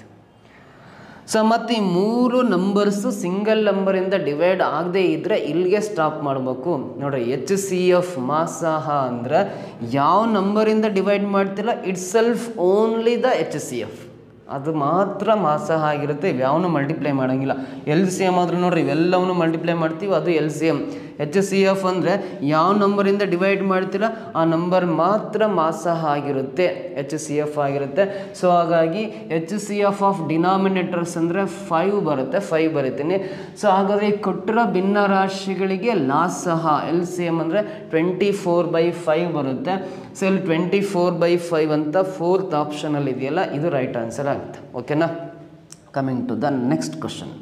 ಸೊ ಮತ್ತು ಈ ಮೂರು ನಂಬರ್ಸು ಸಿಂಗಲ್ ನಂಬರಿಂದ ಡಿವೈಡ್ ಆಗದೇ ಇದ್ದರೆ ಇಲ್ಲಿಗೆ ಸ್ಟಾಪ್ ಮಾಡಬೇಕು ನೋಡ್ರಿ ಎಚ್ ಸಿ ಎಫ್ ಮಾಸಾಹ ಅಂದರೆ ಯಾವ ನಂಬರಿಂದ ಡಿವೈಡ್ ಮಾಡ್ತಿಲ್ಲ itself only the H C F ಅದು ಮಾತ್ರ ಮಾಸಾಹ ಆಗಿರುತ್ತೆ ಇವ್ಯಾವನು ಮಲ್ಟಿಪ್ಲೈ ಮಾಡೋಂಗಿಲ್ಲ ಎಲ್ ಸಿ ಎಮ್ ಆದರೂ ನೋಡ್ರಿ ಇವೆಲ್ಲವನ್ನು ಮಲ್ಟಿಪ್ಲೈ ಮಾಡ್ತೀವಿ ಅದು L C M H C F ಅಂದರೆ ಯಾವ ನಂಬರಿಂದ ಡಿವೈಡ್ ಮಾಡ್ತೀರ ಆ ನಂಬರ್ ಮಾತ್ರ ಮಾಸಾಹ ಆಗಿರುತ್ತೆ ಎಚ್ ಸಿ ಎಫ್ ಆಗಿರುತ್ತೆ ಸೊ ಹಾಗಾಗಿ H C F of denominators ಅಂದರೆ ಫೈವ್ ಬರುತ್ತೆ ಫೈವ್ ಬರಿತೀನಿ ಸೊ ಹಾಗಾದರೆ ಈ ಕೊಟ್ಟಿರೋ ಭಿನ್ನ ರಾಶಿಗಳಿಗೆ ಲಾಸಹ ಎಲ್ ಸಿ ಎಮ್ ಅಂದರೆ ಟ್ವೆಂಟಿ ಫೋರ್ ಬೈ ಫೈವ್ ಬರುತ್ತೆ ಸೊ ಇಲ್ಲಿ ಟ್ವೆಂಟಿ ಫೋರ್ ಬೈ ಫೈವ್ ಅಂತ ಫೋರ್ತ್ ಆಪ್ಷನಲ್ಲಿ ಇದೆಯಲ್ಲ ಇದು ರೈಟ್ ಆನ್ಸರ್ ಆಗುತ್ತೆ ಓಕೆನಾ coming to the next question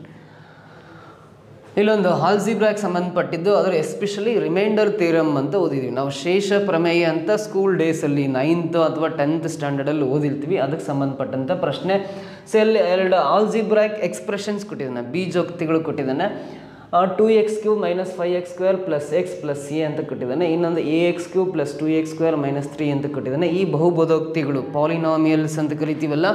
ಇಲ್ಲೊಂದು ಹಾಲ್ಜಿಬ್ರಾಗೆ ಸಂಬಂಧಪಟ್ಟಿದ್ದು ಅದರ ಎಸ್ಪೆಷಲಿ ರಿಮೈಂಡರ್ ಥಿಯರಮ್ ಅಂತ ಓದಿದ್ದೀವಿ ನಾವು ಶೇಷ ಪ್ರಮೇಯ ಅಂತ ಸ್ಕೂಲ್ ಡೇಸಲ್ಲಿ ನೈನ್ತ್ ಅಥವಾ ಟೆಂತ್ ಸ್ಟ್ಯಾಂಡರ್ಡಲ್ಲಿ ಓದಿರ್ತೀವಿ ಅದಕ್ಕೆ ಸಂಬಂಧಪಟ್ಟಂಥ ಪ್ರಶ್ನೆ ಸೊ ಇಲ್ಲಿ ಎರಡು ಆಲ್ಜಿಬ್ರಾಕ್ ಎಕ್ಸ್ಪ್ರೆಷನ್ಸ್ ಕೊಟ್ಟಿದ್ದಾನೆ ಬೀಜೋಕ್ತಿಗಳು ಕೊಟ್ಟಿದ್ದಾನೆ two x cube minus five x square plus x plus a ಅಂತ ಕೊಟ್ಟಿದ್ದಾನೆ ಇನ್ನೊಂದು a x cube plus two x square minus three ಅಂತ ಕೊಟ್ಟಿದ್ದಾನೆ ಈ ಬಹುಬೋಧೋಕ್ತಿಗಳು ಪಾಲಿನಾಮಿಯಲ್ಸ್ ಅಂತ ಕರಿತೀವಲ್ಲ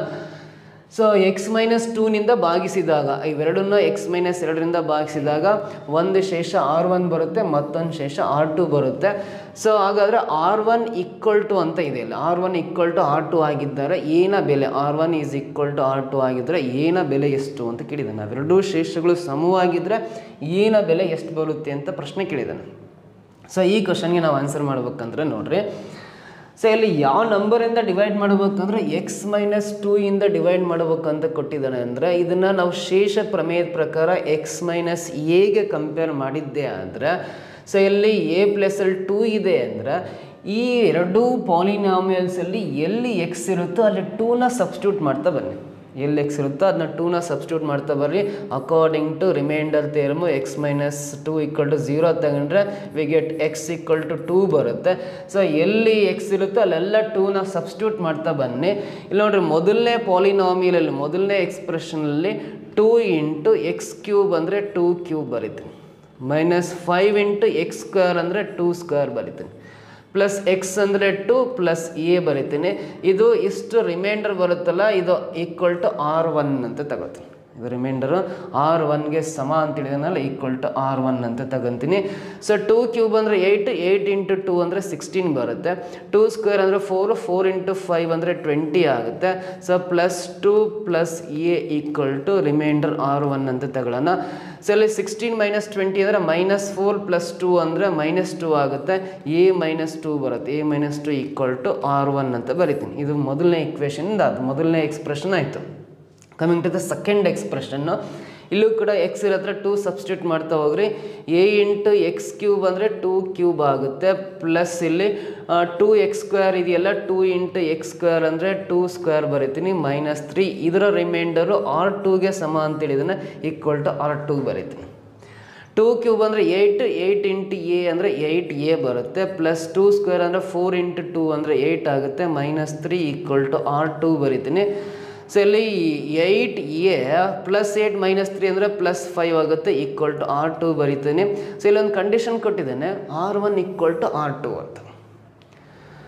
ಸೊ ಎಕ್ಸ್ ಮೈನಸ್ ಟೂನಿಂದ ಭಾಗಿಸಿದಾಗ ಇವೆರಡನ್ನ ಎಕ್ಸ್ ಮೈನಸ್ ಎರಡರಿಂದ ಭಾಗಿಸಿದಾಗ ಒಂದು ಶೇಷ ಆರ್ ಒನ್ ಬರುತ್ತೆ ಮತ್ತೊಂದು ಶೇಷ ಆರ್ ಟು ಬರುತ್ತೆ ಸೊ ಹಾಗಾದರೆ ಆರ್ ಒನ್ ಈಕ್ವಲ್ ಟು ಅಂತ ಇದೆ ಇಲ್ಲ R one equal to R two ಆಗಿದ್ದರೆ ಏನ ಬೆಲೆ R one is equal to R two ಆಗಿದ್ದರೆ ಏನ ಬೆಲೆ ಎಷ್ಟು ಅಂತ ಕೇಳಿದ್ದಾನೆ ಅವೆರಡೂ ಶೇಷಗಳು ಸಮವಾಗಿದ್ದರೆ ಏನ ಬೆಲೆ ಎಷ್ಟು ಬರುತ್ತೆ ಅಂತ ಪ್ರಶ್ನೆ ಕೇಳಿದ್ದಾನೆ ಸೊ ಈ ಕ್ವಶನ್ಗೆ ನಾವು ಆನ್ಸರ್ ಮಾಡ್ಬೇಕಂದ್ರೆ ನೋಡ್ರಿ ಸೊ ಇಲ್ಲಿ ಯಾವ ನಂಬರಿಂದ ಡಿವೈಡ್ ಮಾಡಬೇಕಂದ್ರೆ ಎಕ್ಸ್ ಮೈನಸ್ ಟೂ ಇಂದ ಡಿವೈಡ್ ಮಾಡಬೇಕಂತ ಕೊಟ್ಟಿದ್ದಾನೆ ಅಂದರೆ ಇದನ್ನು ನಾವು ಶೇಷ ಪ್ರಮೇಯದ ಪ್ರಕಾರ ಎಕ್ಸ್ ಮೈನಸ್ ಎಗೆ ಕಂಪೇರ್ ಮಾಡಿದ್ದೆ ಆದರೆ ಸೊ ಇಲ್ಲಿ ಎ ಪ್ಲಸಲ್ಲಿ ಟೂ ಇದೆ ಅಂದರೆ ಈ ಎರಡೂ ಪಾಲಿನಾಮಿಯಲ್ಸಲ್ಲಿ ಎಲ್ಲಿ ಎಕ್ಸ್ ಇರುತ್ತೋ ಅಲ್ಲಿ ಟೂನ ಸಬ್ಸ್ಟ್ಯೂಟ್ ಮಾಡ್ತಾ ಬನ್ನಿ ಎಲ್ಲಿ ಎಕ್ಸ್ ಇರುತ್ತೋ ಅದನ್ನ ಟೂನ ಸಬ್ಸ್ಟ್ಯೂಟ್ ಮಾಡ್ತಾ ಬರ್ರಿ according to remainder theorem x minus two equal to zero ತಗೊಂಡ್ರೆ we get x equal to two ಬರುತ್ತೆ ಸೊ ಎಲ್ಲಿ ಎಕ್ಸ್ ಇರುತ್ತೋ ಅಲ್ಲೆಲ್ಲ ಟೂನ ಸಬ್ಸ್ಟ್ಯೂಟ್ ಮಾಡ್ತಾ ಬನ್ನಿ ಇಲ್ಲಿ ನೋಡ್ರಿ ಮೊದಲನೇ ಪಾಲಿನಾಮಿಯಲಲ್ಲಿ ಮೊದಲನೇ ಎಕ್ಸ್ಪ್ರೆಷನಲ್ಲಿ ಟೂ ಇಂಟು ಎಕ್ಸ್ ಕ್ಯೂಬ್ ಅಂದರೆ ಟೂ ಕ್ಯೂಬ್ ಬರೀತೀನಿ minus five into x square ಅಂದರೆ ಟೂ ಸ್ಕ್ವೇರ್ ಬರಿತೀನಿ ಪ್ಲಸ್ ಎಕ್ಸ್ ಅಂದರೆ ಟು ಪ್ಲಸ್ ಎ ಬರಿತೀನಿ ಇದು ಇಷ್ಟು ರಿಮೈಂಡರ್ ಬರುತ್ತಲ್ಲ ಇದು ಈಕ್ವಲ್ ಟು ಆರ್ ಒನ್ ಅಂತ ತಗೋತೀನಿ ಇದು ರಿಮೈಂಡರು ಆರ್ ಒನ್ಗೆ ಸಮ ಅಂತ ಹೇಳಿದನಲ್ಲ ಈಕ್ವಲ್ ಟು ಆರ್ ಒನ್ ಅಂತ ತಗೊಂತೀನಿ ಸೊ ಟೂ ಕ್ಯೂಬ್ ಅಂದರೆ ಏಯ್ಟ್ ಏಯ್ಟ್ ಇಂಟು ಟೂ ಅಂದರೆ ಸಿಕ್ಸ್ಟೀನ್ ಬರುತ್ತೆ ಟೂ ಸ್ಕ್ವೇರ್ ಅಂದರೆ ಫೋರ್ ಫೋರ್ ಇಂಟು ಫೈವ್ ಅಂದರೆ ಟ್ವೆಂಟಿ ಆಗುತ್ತೆ so plus two plus a equal to remainder R one ಅಂತ ತಗೊಳ್ಳೋಣ ಸೊ ಇಲ್ಲಿ ಸಿಕ್ಸ್ಟೀನ್ ಮೈನಸ್ ಟ್ವೆಂಟಿ ಅಂದರೆ ಮೈನಸ್ ಫೋರ್ ಪ್ಲಸ್ ಟೂ ಅಂದರೆ ಮೈನಸ್ ಟೂ ಆಗುತ್ತೆ ಎ ಮೈನಸ್ ಟೂ ಬರುತ್ತೆ a minus two equal to R one ಅಂತ ಬರಿತೀನಿ ಇದು ಮೊದಲನೇ ಇಕ್ವೇಷನಿಂದ ಅದು ಮೊದಲನೇ ಎಕ್ಸ್ಪ್ರೆಷನ್ ಆಯಿತು coming to the second expression ಇಲ್ಲೂ ಕೂಡ ಎಕ್ಸ್ ಇರತ್ರ ಟೂ ಸಬ್ಸ್ಟಿಟ್ಯೂಟ್ ಮಾಡ್ತಾ ಹೋಗ್ರಿ ಎ ಇಂಟು ಎಕ್ಸ್ ಕ್ಯೂಬ್ ಅಂದರೆ ಟೂ ಕ್ಯೂಬ್ ಆಗುತ್ತೆ ಪ್ಲಸ್ ಇಲ್ಲಿ ಟೂ ಎಕ್ಸ್ ಸ್ಕ್ವೇರ್ ಇದೆಯಲ್ಲ ಟೂ ಇಂಟು ಎಕ್ಸ್ ಸ್ಕ್ವೇರ್ ಅಂದರೆ ಟೂ ಸ್ಕ್ವೇರ್ ಬರಿತೀನಿ ಮೈನಸ್ ತ್ರೀ ಇದರ ರಿಮೈಂಡರು ಆರ್ ಟೂಗೆ ಸಮ ಅಂತೇಳಿದನ್ನು ಈಕ್ವಲ್ ಟು ಆರ್ ಟೂ ಬರಿತೀನಿ ಟೂ ಕ್ಯೂಬ್ ಅಂದರೆ ಏಯ್ಟ್ ಏಯ್ಟ್ ಇಂಟು ಎ ಅಂದರೆ ಏಯ್ಟ್ ಎ ಬರುತ್ತೆ ಪ್ಲಸ್ ಟೂ ಸ್ಕ್ವೇರ್ ಅಂದರೆ ಫೋರ್ ಇಂಟು ಟೂ ಅಂದರೆ ಏಯ್ಟ್ ಆಗುತ್ತೆ minus three equal to R two ಬರಿತೀನಿ ಸೊ ಇಲ್ಲಿ eight a plus eight minus three ಅಂದರೆ ಪ್ಲಸ್ ಫೈವ್ ಆಗುತ್ತೆ ಈಕ್ವಲ್ ಟು ಆರ್ ಟು ಬರಿತೀನಿ ಸೊ ಇಲ್ಲೊಂದು ಕಂಡೀಷನ್ ಕೊಟ್ಟಿದ್ದೇನೆ R one equal to R two ಅಂತ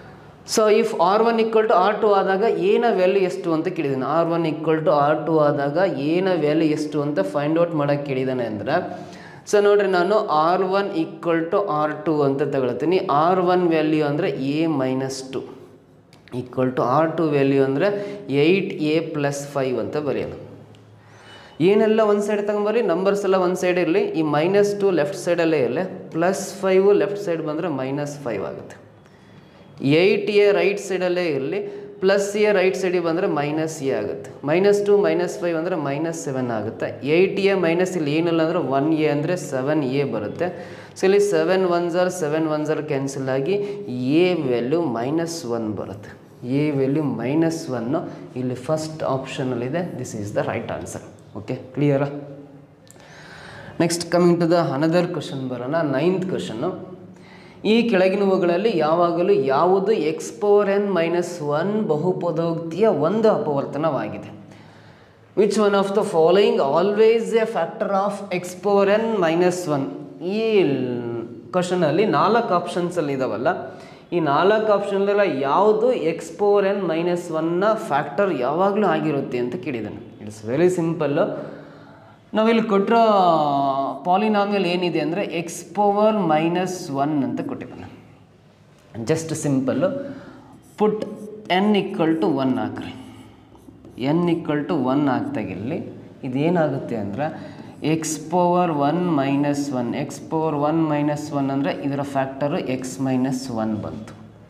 so if R one equal to R two ಆದಾಗ ಏನ ವ್ಯಾಲ್ಯೂ ಎಷ್ಟು ಅಂತ ಕೇಳಿದ್ದಾನೆ R one equal to R two ಆದಾಗ ಏನ ವ್ಯಾಲ್ಯೂ ಎಷ್ಟು ಅಂತ ಫೈಂಡ್ ಔಟ್ ಮಾಡೋಕ್ಕೆ ಕೇಳಿದ್ದಾನೆ ಅಂದ್ರೆ ಸೊ ನೋಡ್ರಿ ನಾನು R one equal to R two ಅಂತ ತಗೊಳ್ತೀನಿ ಆರ್ ಒನ್ ವ್ಯಾಲ್ಯೂ ಅಂದರೆ a minus two equal to R two value ಅಂದರೆ ಏಯ್ಟ್ ಎ ಪ್ಲಸ್ ಫೈವ್ ಅಂತ ಬರೆಯೋದು ಏನೆಲ್ಲ ಒಂದು ಸೈಡ್ ತಗೊಂಬರ್ರಿ ನಂಬರ್ಸ್ ಎಲ್ಲ ಒಂದು ಸೈಡ್ ಇರಲಿ ಈ ಮೈನಸ್ ಟು ಲೆಫ್ಟ್ ಸೈಡಲ್ಲೇ ಇರಲಿ ಪ್ಲಸ್ ಫೈವು ಲೆಫ್ಟ್ ಸೈಡ್ ಬಂದರೆ ಮೈನಸ್ ಫೈವ್ ಆಗುತ್ತೆ ಏಯ್ಟ್ ಎ ರೈಟ್ ಸೈಡಲ್ಲೇ ಇರಲಿ ಪ್ಲಸ್ ಎ ರೈಟ್ ಸೈಡಿಗೆ ಬಂದರೆ ಮೈನಸ್ ಎ ಆಗುತ್ತೆ ಮೈನಸ್ ಟು ಮೈನಸ್ ಫೈವ್ ಅಂದರೆ ಮೈನಸ್ ಸೆವೆನ್ ಆಗುತ್ತೆ ಏಯ್ಟ್ ಎ ಮೈನಸ್ ಇಲ್ಲಿ ಏನಿಲ್ಲ ಅಂದರೆ ಒನ್ ಎ ಅಂದರೆ ಸೆವೆನ್ ಎ ಬರುತ್ತೆ ಸೊ ಇಲ್ಲಿ ಸೆವೆನ್ ಒನ್ ಝರ್ ಸೆವೆನ್ ಒನ್ ಝರ್ ಕ್ಯಾನ್ಸಲ್ ಆಗಿ ಎ ವ್ಯಾಲ್ಯೂ ಮೈನಸ್ ಒನ್ ಬರುತ್ತೆ ಎ ವ್ಯಾಲ್ಯೂ ಮೈನಸ್ ಒನ್ನು ಇಲ್ಲಿ ಫಸ್ಟ್ ಆಪ್ಷನಲ್ಲಿದೆ this is the right answer okay ಕ್ಲಿಯರಾ next coming to the another question ಬರೋಣ ನೈನ್ತ್ ಕ್ವಶನ್ನು ಈ ಕೆಳಗಿನವುಗಳಲ್ಲಿ ಯಾವಾಗಲೂ ಯಾವುದು x power n minus one ಬಹುಪದೋಕ್ತಿಯ ಒಂದು ಅಪವರ್ತನವಾಗಿದೆ which one of the following always a factor of x power n minus one ಈ ಕ್ವಶನಲ್ಲಿ ನಾಲ್ಕು ಆಪ್ಷನ್ಸಲ್ಲಿ ಇದಾವಲ್ಲ ಈ ನಾಲ್ಕು ಆಪ್ಷನ್ಲೆಲ್ಲ ಯಾವುದು ಎಕ್ಸ್ ಪವರ್ ಎನ್ ಮೈನಸ್ ಒನ್ನ ಫ್ಯಾಕ್ಟರ್ ಯಾವಾಗಲೂ ಆಗಿರುತ್ತೆ ಅಂತ ಕೇಳಿದ್ದಾನೆ ಇಟ್ಸ್ ವೆರಿ ಸಿಂಪಲ್ಲು ನಾವಿಲ್ಲಿ ಕೊಟ್ಟಿರೋ ಪಾಲಿನಾಮಿಯಲ್ ಏನಿದೆ ಅಂದರೆ ಎಕ್ಸ್ ಪವರ್ ಮೈನಸ್ ಒನ್ ಅಂತ ಕೊಟ್ಟಿದ್ದಾನೆ just simple put n equal to one ಹಾಕ್ರಿ ಎನ್ ಈಕ್ವಲ್ ಟು ಒನ್ ಹಾಕ್ದಾಗಿಲ್ಲಿ ಇದೇನಾಗುತ್ತೆ ಅಂದರೆ x power one minus one x power one minus one ಅಂದರೆ ಇದರ ಫ್ಯಾಕ್ಟರು ಎಕ್ಸ್ ಮೈನಸ್ ಒನ್ ಬಂತು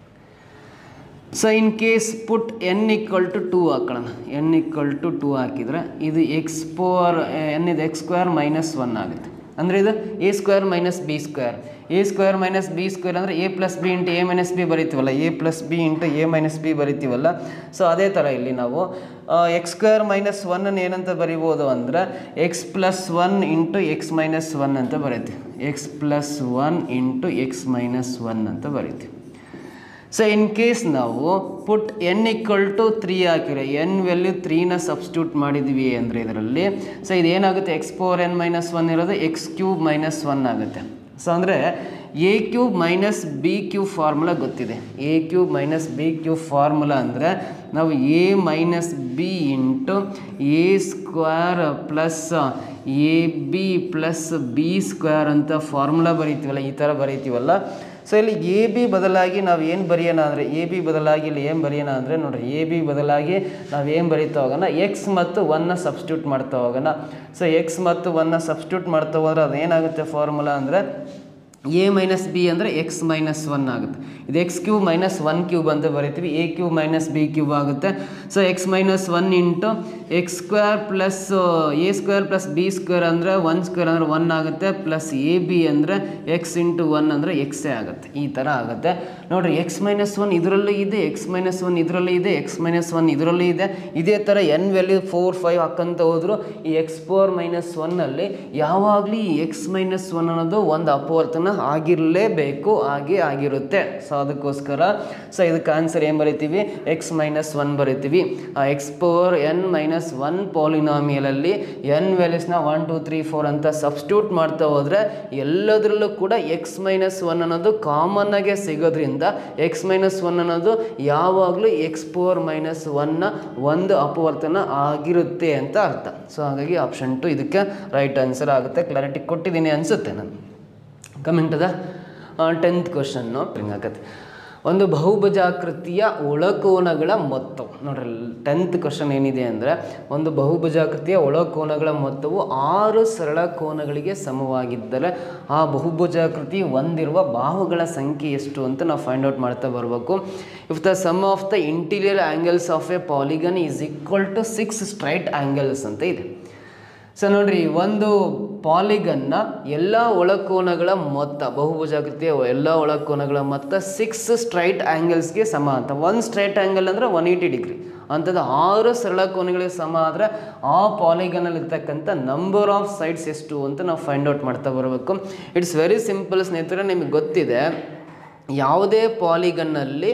so in case put n equal to two ಹಾಕೊಳ್ಳೋಣ ಎನ್ ಈಕ್ವಲ್ ಟು ಟೂ ಹಾಕಿದರೆ ಇದು ಎಕ್ಸ್ ಪವರ್ ಎನ್ ಇದು ಎಕ್ಸ್ ಸ್ಕ್ವೇರ್ ಮೈನಸ್ ಒನ್ ಆಗುತ್ತೆ ಅಂದರೆ ಇದು a square minus b square a square minus b square ಅಂದರೆ a plus b into a minus b ಬರಿತೀವಲ್ಲ a plus b into a minus b ಬರಿತೀವಲ್ಲ ಸೊ ಅದೇ ಥರ ಇಲ್ಲಿ ನಾವು ಎಕ್ಸ್ ಸ್ಕ್ವೇರ್ ಮೈನಸ್ ಒನ್ನನ್ನು ಏನಂತ ಬರಿಬೋದು ಅಂದರೆ x plus one into x minus one ಅಂತ ಬರೀತೀವಿ x plus one into x minus one ಅಂತ ಬರಿತೀವಿ ಸೊ ಇನ್ ಕೇಸ್ ನಾವು put n equal to three ಹಾಕಿರೋ ಎನ್ ವ್ಯಾಲ್ಯೂ ತ್ರೀನ ಸಬ್ಸ್ಟ್ಯೂಟ್ ಮಾಡಿದ್ವಿ ಅಂದರೆ ಇದರಲ್ಲಿ ಸೊ ಇದೇನಾಗುತ್ತೆ x power n minus one ಇರೋದು ಎಕ್ಸ್ ಕ್ಯೂಬ್ ಮೈನಸ್ ಒನ್ ಆಗುತ್ತೆ ಸೊ ಅಂದರೆ a cube minus b cube formula ಗೊತ್ತಿದೆ a cube minus b cube formula ಅಂದರೆ ನಾವು A minus b into a square plus a b plus b square ಅಂತ ಫಾರ್ಮುಲಾ ಬರೀತೀವಲ್ಲ ಈ ಥರ ಬರೀತೀವಲ್ಲ ಸೊ ಇಲ್ಲಿ ಎ ಬಿ ಬದಲಾಗಿ ನಾವು ಏನು ಬರೆಯೋಣ ಅಂದರೆ ಎ ಬಿ ಬದಲಾಗಿ ಇಲ್ಲಿ ಏನು ಬರೆಯೋಣ ಅಂದರೆ ನೋಡಿರಿ ಎ ಬಿ ಬದಲಾಗಿ ನಾವು ಏನು ಬರೀತಾ ಹೋಗೋಣ ಎಕ್ಸ್ ಮತ್ತು ಒನ್ನ ಸಬ್ಸ್ಟ್ಯೂಟ್ ಮಾಡ್ತಾ ಹೋಗೋಣ ಸೊ ಎಕ್ಸ್ ಮತ್ತು ಒನ್ನ ಸಬ್ಸ್ಟ್ಯೂಟ್ ಮಾಡ್ತಾ ಹೋದ್ರೆ ಅದು ಏನಾಗುತ್ತೆ ಫಾರ್ಮುಲಾ ಅಂದರೆ ಎ ಮೈನಸ್ ಬಿ ಅಂದರೆ ಎಕ್ಸ್ ಮೈನಸ್ ಒನ್ ಆಗುತ್ತೆ ಇದು x cube minus one cube ಅಂತ ಬರಿತೀವಿ a cube minus b cube ಆಗುತ್ತೆ so x minus one into x square plus a square plus b square ಅಂದರೆ ಒನ್ ಸ್ಕ್ವೇರ್ ಅಂದರೆ ಒನ್ ಆಗುತ್ತೆ ಪ್ಲಸ್ ಎ ಬಿ ಅಂದರೆ ಎಕ್ಸ್ ಇಂಟು ಒನ್ ಅಂದರೆ ಎಕ್ಸೇ ಆಗುತ್ತೆ ಈ ಥರ ಆಗುತ್ತೆ ನೋಡಿರಿ ಎಕ್ಸ್ ಮೈನಸ್ ಒನ್ ಇದರಲ್ಲೂ ಇದೆ ಎಕ್ಸ್ ಮೈನಸ್ ಒನ್ ಇದರಲ್ಲೂ ಇದೆ ಎಕ್ಸ್ ಮೈನಸ್ ಒನ್ ಇದರಲ್ಲೂ ಇದೆ ಇದೇ ಥರ ಎನ್ ವ್ಯಾಲ್ಯೂ ಫೋರ್ ಫೈವ್ ಹಾಕ್ಕಂತ ಹೋದ್ರು ಈ ಎಕ್ಸ್ ಫೋರ್ ಮೈನಸ್ ಒನ್ನಲ್ಲಿ ಯಾವಾಗಲೂ ಈ ಎಕ್ಸ್ ಮೈನಸ್ ಒನ್ ಅನ್ನೋದು ಒಂದು ಅಪವರ್ತನ ಆಗಿರಲೇಬೇಕು ಹಾಗೆ ಆಗಿರುತ್ತೆ ಸೊ ಅದಕ್ಕೋಸ್ಕರ ಸೊ ಇದಕ್ಕೆ ಆನ್ಸರ್ ಏನು ಬರಿತೀವಿ ಎಕ್ಸ್ ಮೈನಸ್ ಒನ್ ಬರಿತೀವಿ ಆ x power n minus one ಪಾಲಿನಾಮಿಯಲಲ್ಲಿ ಎನ್ ವ್ಯಾಲ್ಯೂಸ್ನ ಒನ್ ಟು ತ್ರೀ ಫೋರ್ ಅಂತ ಸಬ್ಸ್ಟ್ಯೂಟ್ ಮಾಡ್ತಾ ಹೋದರೆ ಎಲ್ಲದರಲ್ಲೂ ಕೂಡ ಎಕ್ಸ್ ಮೈನಸ್ ಒನ್ ಅನ್ನೋದು ಕಾಮನ್ ಆಗಿ ಸಿಗೋದ್ರಿಂದ ಎಕ್ಸ್ ಮೈನಸ್ ಒನ್ ಅನ್ನೋದು ಯಾವಾಗಲೂ ಎಕ್ಸ್ ಪವರ್ ಮೈನಸ್ ಒನ್ನ ಒಂದು ಅಪವರ್ತನ ಆಗಿರುತ್ತೆ ಅಂತ ಅರ್ಥ ಸೊ ಹಾಗಾಗಿ ಆಪ್ಷನ್ ಟು ಇದಕ್ಕೆ ರೈಟ್ ಆನ್ಸರ್ ಆಗುತ್ತೆ ಕ್ಲಾರಿಟಿ ಕೊಟ್ಟಿದ್ದೀನಿ ಅನಿಸುತ್ತೆ ನಾನು coming to the tenth question ಆಗತ್ತೆ ಒಂದು ಬಹುಭುಜಾಕೃತಿಯ ಒಳಕೋನಗಳ ಮೊತ್ತವು ನೋಡ್ರಿ ಟೆಂತ್ ಕ್ವಶನ್ ಏನಿದೆ ಅಂದರೆ ಒಂದು ಬಹುಭುಜಾಕೃತಿಯ ಒಳಕೋನಗಳ ಮೊತ್ತವು ಆರು ಸರಳ ಕೋನಗಳಿಗೆ ಸಮವಾಗಿದ್ದರೆ ಆ ಬಹುಭುಜಾಕೃತಿ ಹೊಂದಿರುವ ಬಾಹುಗಳ ಸಂಖ್ಯೆ ಎಷ್ಟು ಅಂತ ನಾವು ಫೈಂಡ್ ಔಟ್ ಮಾಡ್ತಾ ಬರಬೇಕು if the sum of the interior angles of a polygon is equal to six straight angles ಅಂತ ಇದೆ ಸೊ ನೋಡ್ರಿ ಒಂದು ಪಾಲಿಗನ್ನ ಎಲ್ಲ ಒಳಕೋನಗಳ ಮೊತ್ತ ಬಹುಭುಜಾಕೃತಿಯ ಎಲ್ಲ ಒಳಕೋನಗಳ ಮೊತ್ತ ಸಿಕ್ಸ್ ಸ್ಟ್ರೈಟ್ ಆ್ಯಂಗಲ್ಸ್ಗೆ ಸಮ ಅಂತ ಒಂದು ಸ್ಟ್ರೈಟ್ ಆ್ಯಂಗಲ್ ಅಂದರೆ ಒನ್ ಏಯ್ಟಿ ಡಿಗ್ರಿ ಅಂಥದ್ದು ಆರು ಸರಳ ಕೋನಗಳಿಗೆ ಸಮ ಆದರೆ ಆ ಪಾಲಿಗನಲ್ಲಿ ಇರ್ತಕ್ಕಂಥ ನಂಬರ್ ಆಫ್ ಸೈಡ್ಸ್ ಎಷ್ಟು ಅಂತ ನಾವು ಫೈಂಡ್ ಔಟ್ ಮಾಡ್ತಾ ಬರಬೇಕು ಇಟ್ಸ್ ವೆರಿ ಸಿಂಪಲ್ ಸ್ನೇಹಿತರೆ ನಿಮಗೆ ಗೊತ್ತಿದೆ ಯಾವುದೇ ಪಾಲಿಗನ್ನಲ್ಲಿ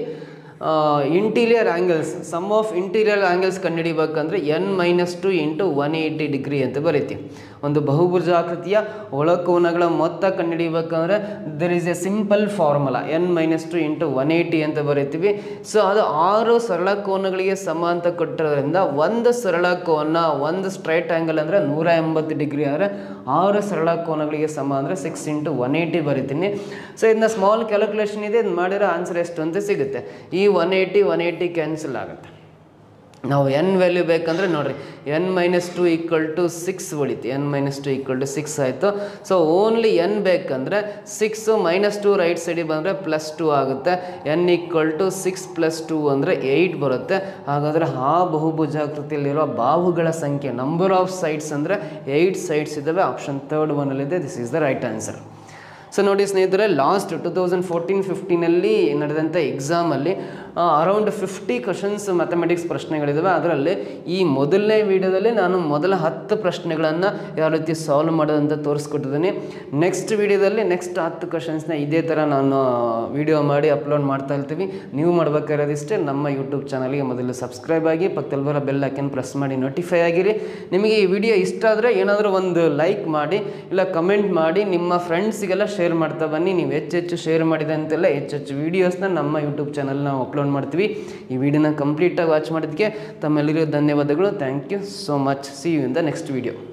interior angles sum of interior angles ಕಂಡುಹಿಡಿಬೇಕಂದ್ರೆ n minus two into one eighty degree ಅಂತ ಬರಿತೀವಿ ಒಂದು ಬಹುಭುಜಾಕೃತಿಯ ಒಳಕೋನಗಳ ಮೊತ್ತ ಕಂಡುಹಿಡಿಯಬೇಕಂದ್ರೆ there is a simple formula n minus two into one eighty ಅಂತ ಬರೀತೀವಿ ಸೊ ಅದು ಆರು ಸರಳ ಕೋನಗಳಿಗೆ ಸಮ ಅಂತ ಕೊಟ್ಟಿರೋದ್ರಿಂದ ಒಂದು ಸರಳ ಕೋನ ಒಂದು ಸ್ಟ್ರೈಟ್ ಆ್ಯಂಗಲ್ ಅಂದರೆ ನೂರ ಎಂಬತ್ತು ಡಿಗ್ರಿ ಆದರೆ ಆರು ಸರಳ ಕೋನಗಳಿಗೆ ಸಮ ಅಂದರೆ ಸಿಕ್ಸ್ ಇಂಟು ಒನ್ ಏಯ್ಟಿ ಬರಿತೀನಿ ಸೊ ಇದನ್ನ ಸ್ಮಾಲ್ ಕ್ಯಾಲ್ಕುಲೇಷನ್ ಇದೆ ಇದು ಮಾಡಿರೋ ಆನ್ಸರ್ ಎಷ್ಟು ಅಂತ ಸಿಗುತ್ತೆ ಈ one eighty one eighty cancel ಆಗುತ್ತೆ ನಾವು ಎನ್ ವ್ಯಾಲ್ಯೂ ಬೇಕಂದ್ರೆ ನೋಡಿರಿ n minus two equal to six ಉಳಿತು n minus two equal to six ಆಯಿತು ಸೊ ಓನ್ಲಿ ಎನ್ ಬೇಕಂದರೆ ಸಿಕ್ಸು ಮೈನಸ್ ಟು ರೈಟ್ ಸೈಡಿಗೆ ಬಂದರೆ ಪ್ಲಸ್ ಟು ಆಗುತ್ತೆ n equal to six plus two ಅಂದರೆ ಏಯ್ಟ್ ಬರುತ್ತೆ ಹಾಗಾದರೆ ಆ ಬಹುಭುಜಾಕೃತಿಯಲ್ಲಿರುವ ಬಾಹುಗಳ ಸಂಖ್ಯೆ ನಂಬರ್ ಆಫ್ ಸೈಡ್ಸ್ ಅಂದರೆ ಏಯ್ಟ್ ಸೈಡ್ಸ್ ಇದ್ದಾವೆ ಆಪ್ಷನ್ ತರ್ಡ್ ಒನ್ನಲ್ಲಿದೆ this is the right answer so ನೋಡಿ ಸ್ನೇಹಿತರೆ ಲಾಸ್ಟ್ ಟು ತೌಸಂಡ್ ಫೋರ್ಟೀನ್ ಫಿಫ್ಟೀನಲ್ಲಿ ನಡೆದಂಥ ಎಕ್ಸಾಮಲ್ಲಿ ಅರೌಂಡ್ ಫಿಫ್ಟಿ ಕ್ವಶನ್ಸ್ ಮ್ಯಾಥಮೆಟಿಕ್ಸ್ ಪ್ರಶ್ನೆಗಳಿದ್ದಾವೆ ಅದರಲ್ಲಿ ಈ ಮೊದಲನೇ ವೀಡಿಯೋದಲ್ಲಿ ನಾನು ಮೊದಲ ಹತ್ತು ಪ್ರಶ್ನೆಗಳನ್ನು ಯಾವ ರೀತಿ ಸಾಲ್ವ್ ಮಾಡೋದಂತ ತೋರಿಸ್ಕೊಟ್ಟಿದ್ದೀನಿ ನೆಕ್ಸ್ಟ್ ವೀಡಿಯೋದಲ್ಲಿ ನೆಕ್ಸ್ಟ್ ಹತ್ತು ಕ್ವಶನ್ಸ್ನ ಇದೇ ಥರ ನಾನು ವಿಡಿಯೋ ಮಾಡಿ ಅಪ್ಲೋಡ್ ಮಾಡ್ತಾ ಇರ್ತೀವಿ ನೀವು ಮಾಡ್ಬೇಕಾಗಿರೋದಿಷ್ಟೇ ನಮ್ಮ ಯೂಟ್ಯೂಬ್ ಚಾನಲ್ಗೆ ಮೊದಲು ಸಬ್ಸ್ಕ್ರೈಬ್ ಆಗಿ ಪಕ್ಕದಲ್ಲಿ ಬರೋ ಬೆಲ್ ಐಕನ್ ಪ್ರೆಸ್ ಮಾಡಿ ನೋಟಿಫೈ ಆಗಿರಿ ನಿಮಗೆ ಈ ವಿಡಿಯೋ ಇಷ್ಟ ಆದರೆ ಏನಾದರೂ ಒಂದು ಲೈಕ್ ಮಾಡಿ ಇಲ್ಲ ಕಮೆಂಟ್ ಮಾಡಿ ನಿಮ್ಮ ಫ್ರೆಂಡ್ಸಿಗೆಲ್ಲ ಶೇರ್ ಮಾಡ್ತಾ ಬನ್ನಿ ನೀವು ಹೆಚ್ಚೆಚ್ಚು ಶೇರ್ ಮಾಡಿದೆ ಅಂತೆಲ್ಲ ಹೆಚ್ಚೆಚ್ಚು ವೀಡಿಯೋಸ್ನ ನಮ್ಮ ಯೂಟ್ಯೂಬ್ ಚಾನಲ್ ನಾವು ಅಪ್ಲೋಡ್ ಮಾಡ್ತೀವಿ ಈ ವಿಡಿಯೋನ ಕಂಪ್ಲೀಟಾಗಿ ವಾಚ್ ಮಾಡಿದ್ದಕ್ಕೆ ತಮ್ಮೆಲ್ಲರಿಗೂ ಧನ್ಯವಾದಗಳು thank you so much see you in the next video